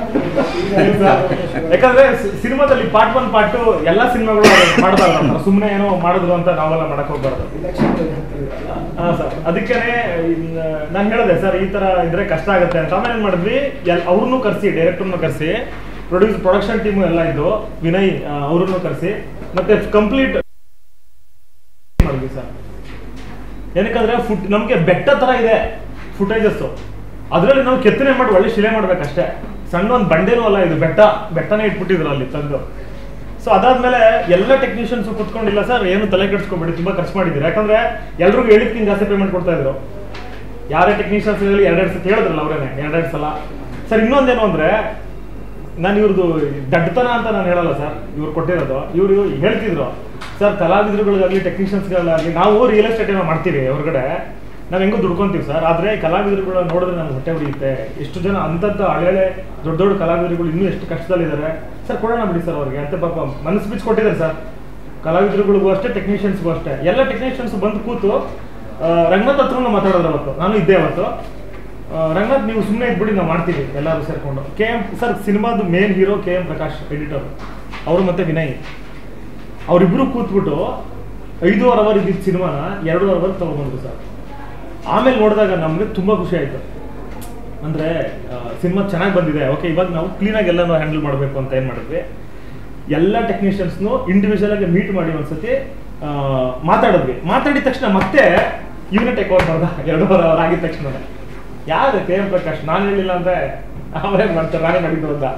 ಯಾಕಂದ್ರೆ ಸಿ- ಸಿನಿಮಾದಲ್ಲಿ ಪಾರ್ಟ್ ಒನ್ ಪಾರ್ಟ್ ಟು ಎಲ್ಲ ಸಿನಿಮಾಗಳು ಮಾಡಬಾರ್ದು ಸುಮ್ಮನೆ ಏನೋ ಮಾಡಿದ್ರು ಅಂತ ನಾವೆಲ್ಲ ಮಾಡಕ್ ಹೋಗ್ಬಾರ್ದು ಎಲೆಕ್ಷನ್ ಹಾ ಸರ್ ಅದಕ್ಕೇನೆ ನಾನು ಹೇಳಿದೆ ಸರ್ ಈ ತರ ಇದ್ರೆ ಕಷ್ಟ ಆಗುತ್ತೆ ಅಂತ ಆಮೇಲೆ ಏನ್ ಮಾಡಿದ್ವಿ ಎಲ್ ಅವ್ರನ್ನೂ ಕರೆಸಿ ಡೈರೆಕ್ಟರ್ನು ಕರೆಸಿ ಪ್ರೊಡ್ಯೂಸ್ ಪ್ರೊಡಕ್ಷನ್ ಟೀಮು ಎಲ್ಲ ಇದ್ದು ವಿನಯ್ ಅವ್ರನ್ನು ಕರೆಸಿ ಮತ್ತೆ ಕಂಪ್ಲೀಟ್ ಮಾಡಿದ್ವಿ ಸರ್ ಏನಕ್ಕಂದ್ರೆ ಫುಟ್ ನಮಗೆ ಬೆಟ್ಟ ತರ ಇದೆ ಫುಟೇಜಸ್ ಅದರಲ್ಲಿ ನಾವು ಕೆತ್ತನೆ ಮಾಡಿ ಒಳ್ಳೆ ಶಿಲೆ ಮಾಡ್ಬೇಕಷ್ಟೇ ಸಣ್ಣ ಒಂದು ಬಂಡೆನೂ ಅಲ್ಲ ಇದು ಬೆಟ್ಟ ಬೆಟ್ಟನೇ ಇಟ್ಬಿಟ್ಟಿದ್ರು ಅಲ್ಲಿ ತಂದು ಸೊ ಅದಾದ್ಮೇಲೆ ಎಲ್ಲ ಟೆಕ್ನಿಷಿಯನ್ಸ್ ಕುತ್ಕೊಂಡಿಲ್ಲ ಸರ್ ಏನು ತಲೆ ಕೆಡಿಸ್ಕೊಬೇಡಿ ತುಂಬಾ ಖರ್ಚು ಮಾಡಿದ್ದೀರಿ ಯಾಕಂದ್ರೆ ಎಲ್ರಿಗೂ ಹೇಳಿದ್ಕಿಂತ ಜಾಸ್ತಿ ಪೇಮೆಂಟ್ ಕೊಡ್ತಾ ಇದ್ರು ಯಾರೇ ಟೆಕ್ನಿಷಿಯನ್ಸ್ ಹೇಳಿ ಎರಡೆರಡು ಸತಿ ಹೇಳಿದ್ರಲ್ಲ ಅವರೇನೆ ಎರಡೆರಡು ಸಲ ಸರ್ ಇನ್ನೊಂದೇನು ಅಂದ್ರೆ ನಾನು ಇವ್ರದ್ದು ದಡ್ಡತನ ಅಂತ ನಾನು ಹೇಳಲ್ಲ ಸರ್ ಇವ್ರು ಕೊಟ್ಟಿರೋದು ಇವರು ಹೇಳ್ತಿದ್ರು ಸರ್ ಕಲಾವಿದರುಗಳಿಗಾಗಲಿ ಟೆಕ್ನಿಷಿಯನ್ಸ್ಗಳಾಗಲಿ ನಾವು ರಿಯಲ್ ಎಸ್ಟೇಟ್ ಏನೋ ಮಾಡ್ತೀವಿ ಹೊರಗಡೆ ನಾವು ಹೆಂಗೋ ದುಡ್ಕೊಂತೀವಿ ಸರ್ ಆದ್ರೆ ಕಲಾವಿದರುಗಳ ನೋಡಿದ್ರೆ ನಮ್ಗೆ ಹೊಟ್ಟೆ ಹೊಡೆಯುತ್ತೆ ಎಷ್ಟು ಜನ ಅಂತಂತ ಹಳೆಳೆ ದೊಡ್ಡ ದೊಡ್ಡ ಕಲಾವಿದರುಗಳು ಇನ್ನೂ ಎಷ್ಟು ಕಷ್ಟದಲ್ಲಿದ್ದಾರೆ ಸರ್ ಕೊಡೋಣ ಬಿಡಿ ಸರ್ ಅವ್ರಿಗೆ ಅಂತ ಪಾಪ ಮನಸ್ಸು ಬಿಚ್ಚು ಕೊಟ್ಟಿದ್ದಾರೆ ಸರ್ ಕಲಾವಿದರುಗಳಿಗೂ ಅಷ್ಟೇ ಟೆಕ್ನಿಷಿಯನ್ಸ್ಗೂ ಅಷ್ಟೇ ಎಲ್ಲ ಟೆಕ್ನಿಷಿಯನ್ಸ್ ಬಂದು ಕೂತು ಆ, ರಂಗನಾಥ್ ಹತ್ರನೂ ಮಾತಾಡೋದು ಅವತ್ತು ನಾನು ಇದ್ದೆ ಅವತ್ತು ಆ, ರಂಗನಾಥ್ ನೀವು ಸುಮ್ಮನೆ ಇದ್ಬಿಡಿ ನಾವು ಮಾಡ್ತೀವಿ ಎಲ್ಲರೂ ಸೇರ್ಕೊಂಡು ಕೆ ಎಂ ಸರ್ ಸಿನಿಮಾದು main hero K M Prakash editor ಅವರು ಮತ್ತೆ ವಿನಯ್ ಅವರಿಬ್ರು ಕೂತ್ಬಿಟ್ಟು ಐದೂವರೆ ಅವರ್ ಇದ್ದಿದ್ದ ಸಿನಿಮಾನ ಎರಡೂವರೆ ಅವರ್ ತಗೊಂಡ್ಬಂದ್ರು ಸರ್ ಆಮೇಲೆ ನೋಡಿದಾಗ ನಮಗೆ ತುಂಬಾ ಖುಷಿ ಆಯ್ತು ಅಂದ್ರೆ ಸಿನಿಮಾ ಚೆನ್ನಾಗಿ ಬಂದಿದೆ ಓಕೆ ಇವಾಗ ನಾವು ಕ್ಲೀನಾಗಿ ಎಲ್ಲನೂ ಹ್ಯಾಂಡಲ್ ಮಾಡಬೇಕು ಅಂತ ಏನು ಮಾಡಿದ್ವಿ ಎಲ್ಲ ಟೆಕ್ನಿಷಿಯನ್ಸ್ನು ಇಂಡಿವಿಜುವಲ್ ಆಗಿ ಮೀಟ್ ಮಾಡಿ ಒಂದ್ಸತಿ ಆ, ಮಾತಾಡಿದ್ವಿ ಮಾತಾಡಿದ ತಕ್ಷಣ ಮತ್ತೆ ಇವನೇ ಟೇಕ್ ಓವರ್ ಮಾಡ್ದ ಎರಡೂವರೆ ಅವರ್ ಆಗಿದ ತಕ್ಷಣ ಯಾರು ಕೆ ಎಂ ಪ್ರಕಾಶ್ ನಾನು ಹೇಳಿಲ್ಲ ಅಂದ್ರೆ ಆಮೇಲೆ ಮಾಡ್ತಾರೆ ನಾನೇ ಮಾಡಿದ್ದು ಅಂತ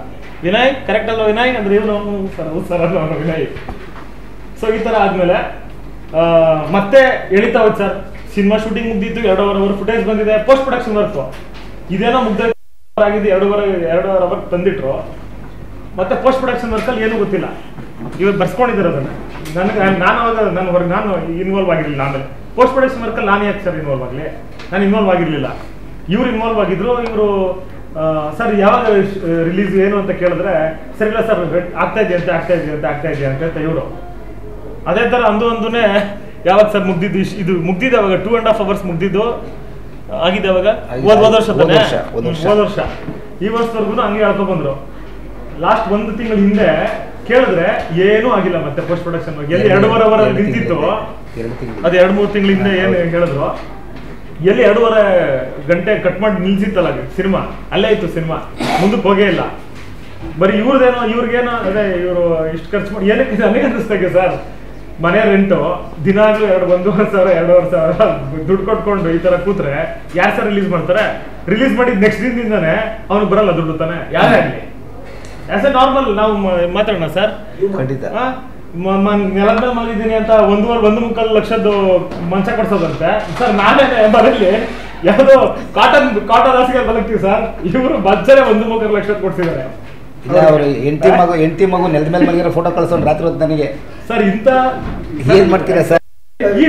ವಿನಯ್ ಕರೆಕ್ಟ್ ಅಲ್ವಾ ವಿನಯ್ ಅಂದ್ರೆ ಇವನು ಸರ್ ಹೌದು ಸರ್ ಅಲ್ವಾ ಅವ್ನು ವಿನಯ್ ಸೊ ಈ ತರ ಆದ್ಮೇಲೆ ಆ, ಮತ್ತೆ ಎಳಿತಾ ಹೋಯ್ತು ಸರ್ ಸಿನಿಮಾ ಶೂಟಿಂಗ್ ಮುಗ್ದಿತ್ತು ಎರಡೂವರೆ ಅವರ್ ಫುಟೇಜ್ ಬಂದಿದೆ ಪೋಸ್ಟ್ ಪ್ರೊಡಕ್ಷನ್ ವರ್ಕ್ ಇದೇನೋ ಮುಗ್ದ ಆಗಿದೆ ಎರಡೂವರೆ ಎರಡೂವರೆ ಅವರ್ ತಂದಿಟ್ರು ಮತ್ತೆ ಪೋಸ್ಟ್ ಪ್ರೊಡಕ್ಷನ್ ವರ್ಕಲ್ಲಿ ಏನೂ ಗೊತ್ತಿಲ್ಲ ಇವಾಗ ಬರ್ಸ್ಕೊಂಡಿದ್ದಾರೆ ಅದನ್ನ ನನಗೆ ನಾನು ಅವಾಗ ನಾನು ಹೊರಗೆ ನಾನು ಇನ್ವಾಲ್ವ್ ಆಗಿರಲಿಲ್ಲ ಆಮೇಲೆ ಪೋಸ್ಟ್ ಪ್ರೊಡಕ್ಷನ್ ವರ್ಕಲ್ಲಿ ನಾನು ಯಾಕೆ ಸರ್ ಇನ್ವಾಲ್ವ್ ಆಗಲಿ ನಾನು ಇನ್ವಾಲ್ವ್ ಆಗಿರಲಿಲ್ಲ ಇವ್ರು ಇನ್ವಾಲ್ವ್ ಆಗಿದ್ರು ಇವರು ಸರ್ ಯಾವಾಗ ರಿಲೀಸ್ ಏನು ಅಂತ ಕೇಳಿದ್ರೆ ಸರ್ ಇಲ್ಲ ಸರ್ ಆಗ್ತಾ ಇದೆ ಅಂತ ಆಗ್ತಾ ಇದೆ ಅಂತ ಆಗ್ತಾ ಇದೆ ಅಂತ ಹೇಳ್ತಾ ಇವರು ಅದೇ ತರ ಅಂದು ಒಂದುನೇ ಯಾವಾಗ ಸರ್ ಮುಗ್ದಿದ್ದು ಇಶ್- ಇದು ಮುಗ್ದಿದ್ದು ಅವಾಗ ಟೂ ಅಂಡ್ ಹಾಫ್ ಅವರ್ಸ್ ಮುಗ್ದಿದ್ದು ಆಗಿದೆ ಅವಾಗ ಆಗಿದೆ. ಹೋದ್ ಹೋದ ವರ್ಷ ಹೋದ್ ತಾನೇ? ವರ್ಷ, ಹೋದ್ ವರ್ಷ. ಹ್ಮ್, ಹೋದ್ ವರ್ಷ ಈ ವರ್ಷದವರೆಗೂ ಹಂಗೆ ಹೇಳ್ಕೊಂಡ್ ಬಂದ್ರು ಲಾಸ್ಟ್ ಒಂದು ತಿಂಗಳ ಹಿಂದೆ ಕೇಳಿದ್ರೆ ಏನೂ ಆಗಿಲ್ಲ ಮತ್ತೆ ಪೋಸ್ಟ್ ಪ್ರೊಡಕ್ಷನ್ ಎಲ್ಲಿ ಎರಡೂವರೆ ಅವರ್ ಎರಡು ನಿಂತಿತ್ತು ತಿಂಗಳು. ಎರಡು ತಿಂಗಳು. ಅದು ಎರಡು ಮೂರು ತಿಂಗಳ ಹಿಂದೆ ಏನು ಹೇಳಿದ್ರು ಎಲ್ಲಿ ಎರಡೂವರೆ ಗಂಟೆ ಕಟ್ ಮಾಡಿ ನಿಲ್ಸಿತ್ತಲ್ಲ ಸಿನಿಮಾ ಅಲ್ಲೇ ಇತ್ತು ಸಿನಿಮಾ ಮುಂದಕ್ಕೆ ಹೋಗೇ ಇಲ್ಲ ಬರೀ ಇವ್ರದೇನೋ ಇವ್ರಿಗೇನೋ ಅದೇ ಇವರು ಇಷ್ಟು ಖರ್ಚು ಮಾಡಿ ಏನಕ್ಕೆ ನನಗೆ ಅನ್ನಿಸ್ತಾಗೆ ಸರ್ ಮನೆ ರೆಂಟು ದಿನಾಗ್ಲೂ ಎರಡು ಒಂದೂವರೆ ಸಾವಿರ ಎರಡೂವರೆ ಸಾವಿರ ದುಡ್ಡು ಕೊಟ್ಕೊಂಡು ಈ ತರ ಕೂತ್ರೆ ಯಾರು ಸರ್ ರಿಲೀಸ್ ಮಾಡ್ತಾರೆ ರಿಲೀಸ್ ಮಾಡಿದ ನೆಕ್ಸ್ಟ್ ದಿನದಿಂದಾನೆ ಅವ್ನಿಗೆ ಬರಲ್ಲ ದುಡ್ಡು ತಾನೆ ಯಾರೇ ಆಗಲಿ ಆಸ್ ಎ ನಾರ್ಮಲ್ ನಾವು ಮ- ಮಾತಾಡೋಣ ಸರ್ ಖಂಡಿತ ಆ, ಮ- ಮ- ನೆಲದ ಮೇಲೆ ಮಲಗಿದ್ದೀನಿ ಅಂತ ಒಂದೂವರೆ ಒಂದು ಮುಕ್ಕಾಲು ಲಕ್ಷದ್ದು ಮಂಚ ಕೊಡ್ಸೋದಂತೆ ಸರ್ ನಾನೇ ಮನೇಲಿ ಯಾವುದೋ ಕಾಟನ್ ಕಾಟನ್ ಹಾಸಿಗೆ ಮಲಗ್ತೀವಿ ಸರ್ ಇವರು ಭರ್ಜನೆ ಒಂದು ಮುಕ್ಕಾಲು ಲಕ್ಷ ಕೊಡ್ಸಿದ್ದಾರೆ ಇಲ್ಲ ಅವರು ಹೆಂಡತಿ ಮಗು ಹೆಂಡತಿ ಮಗು ನೆಲದ ಮೇಲೆ ಮಲಗಿರೋ ಫೋಟೋ ಕಳ್ಸೋನ್ ರಾತ್ರಿ ಹೊತ್ತು ನನಗೆ ಸರ್ ಇಂಥ ಏನ್ ಮಾಡ್ತೀರಾ ಸರ್ ಈ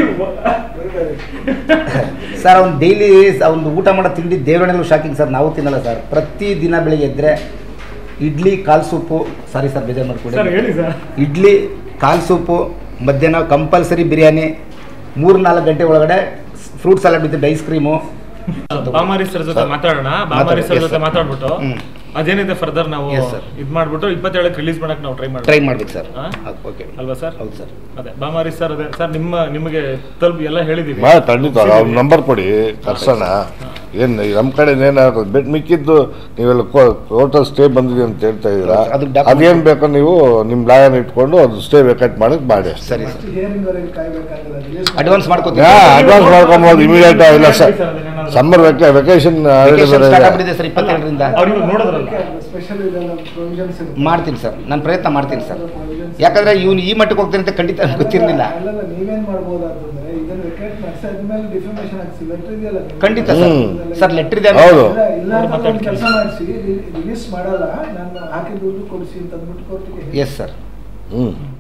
ಸರ್ ಅವ್ನು ಡೈಲಿ ಅವ್ನು ಊಟ ಮಾಡೋ ತಿಂಡಿ ದೇವರಣ್ಣಲ್ಲೂ ಶಾಕಿಂಗ್ ಸರ್ ನಾವು ತಿನ್ನಲ್ಲ ಸರ್ ಪ್ರತಿ ದಿನ ಬೆಳಿಗ್ಗೆ ಎದ್ರೆ ಇಡ್ಲಿ ಕಾಲ್ ಸೂಪು ಸಾರಿ ಸರ್ ಬೇಜಾರು ಸರ್ ಮಾಡ್ಕೊಡಿ ಹೇಳಿ ಸರ್ ಇಡ್ಲಿ ಕಾಲ್ ಸೂಪು ಮಧ್ಯಾಹ್ನ ಕಂಪಲ್ಸರಿ ಬಿರಿಯಾನಿ ಮೂರು ನಾಲ್ಕು ಗಂಟೆ ಒಳಗಡೆ fruit salad with ice cream ಬಾಮಾರಿ ಸರ್ ಜೊತೆ ಮಾತಾಡೋಣ ಬಾಮಾರಿ ಸರ್ Yes, ಜೊತೆ sir. ಮಾತಾಡ್ಬಿಟ್ಟು ಹ್ಮ್. ಅದೇನಿದೆ ಫರ್ದರ್ ನಾವು Yes, sir. ಇದ್ ಮಾಡ್ಬಿಟ್ಟು ಇಪ್ಪತ್ತೇಳಕ್ಕೆ ರಿಲೀಸ್ ಮಾಡಕ್ ನಾವು ಟ್ರೈ ಟ್ರೈ ಮಾಡ್ತೀವಿ ಮಾಡ್ಬೇಕು ಸರ್ ಹಾ? ಓಕೆ ಅಲ್ವಾ ಸರ್ ಹೌದು ಸರ್ ಅದೇ ಬಾಮಾರಿ ಸರ್ ಅದೇ ಸರ್ ನಿಮ್ಮ ನಿಮಗೆ ತಲುಪಿ ಎಲ್ಲ ಹೇಳಿದೀವಿ ಮಾ ಖಂಡಿತ ಅವ್ರ ನಂಬರ್ ಕೊಡಿ ಕರ್ಸೋಣ ಏನು ನಮ್ಮ ಕಡೆ ಏನಾದ್ರು ಬೆಟ್ ಮಿಕ್ಕಿದ್ದು ನೀವೆಲ್ಲ ಕೋರ್ಟಲ್ ಸ್ಟೇ ಬಂದಿದೆ ಅಂತ ಹೇಳ್ತಾ ಇದ್ದೀರಾ ಅದು document- ಅದೇನು ಬೇಕೋ ನೀವು ನಿಮ್ಮ ಲಾಯರ್ ಇಟ್ಕೊಂಡು ಅದು ಸ್ಟೇ ವೇಕೆಟ್ ಮಾಡಕ್ಕೆ ಮಾಡಿ ಅಷ್ಟೇ ಸರಿ ಸರ್ ಹಿಯರಿಂಗ್ ವರೆಗೆ ಕಾಯ್ಬೇಕಾಗಲ್ಲ release ಅಡ್ವಾನ್ಸ್ ಮಾಡ್ಕೋತೀನಿ ಯಾ ಅಡ್ವಾನ್ಸ್ ಮಾಡ್ಕೊಬೋದು ಇಮಿಡಿಯೇಟ್ ಇಲ್ಲ ಸರ್ ಸಮ್ಮರ್ ವೆಕೆ ವೆಕೇಶನ್ ಸ್ಟಾರ್ಟ್ ಆಗ್ಬಿಟ್ಟಿದೆ ಸರ್ ಇಪ್ಪತ್ತೆರಡರಿಂದ ಅವ್ರಿಗೆ ನೋಡಿದ್ರಲ್ಲ ಸ್ಪೆಷಲ್ ಇದೆಲ್ಲ ಪ್ರೊವಿಷನ್ಸ್ ಮಾಡ್ತೀನಿ ಸರ್ ನಾನು ಪ್ರಯತ್ನ ಮಾಡ್ತೀನಿ ಸರ್ ಯಾಕಂದ್ರೆ ಇವನು ಈ ಮಟ್ಟಕ್ಕೆ ಹೋಗ್ತಾನೆ ಅಂತ ಖಂಡಿತ ನನಗೆ ಗೊತ್ತಿರಲಿಲ್ಲ ಅಲ್ಲಲ್ಲ ನೀವೇನ್ ಮಾಡ್ಬೋದು ಅಂತಂದ್ರೆ ಇದನ್ನ ವೆಕೇಟ್ ಮಾಡಿಸಿದ್ಮೇಲೆ ಡಿಫಾಮೇಶನ್ ಹಾಕ್ಸಿ ಲೆಟರ್ ಇದೆಯಲ್ಲ ನಿಮ್ದು. ಖಂಡಿತ ಸರ್ ಹ್ಮ್. ಸರ್ ಲೆಟರ್ ಇದೆ ಹೌದು. ಇಲ್ಲ ಇಲ್ಲ ಅಂತ ಒಂದು ಕೆಲಸ ಮಾಡಿಸಿ ರಿಲೀಸ್ ಮಾಡಲ್ಲ ನಾನು ಹಾಕಿದ ದುಡ್ಡು ಕೊಡಿಸಿ ಅಂತ ಅಂದ್ಬಿಟ್ಟು ಕೋರ್ಟಿಗೆ ಎಸ್ ಸರ್ ಹ್ಞೂ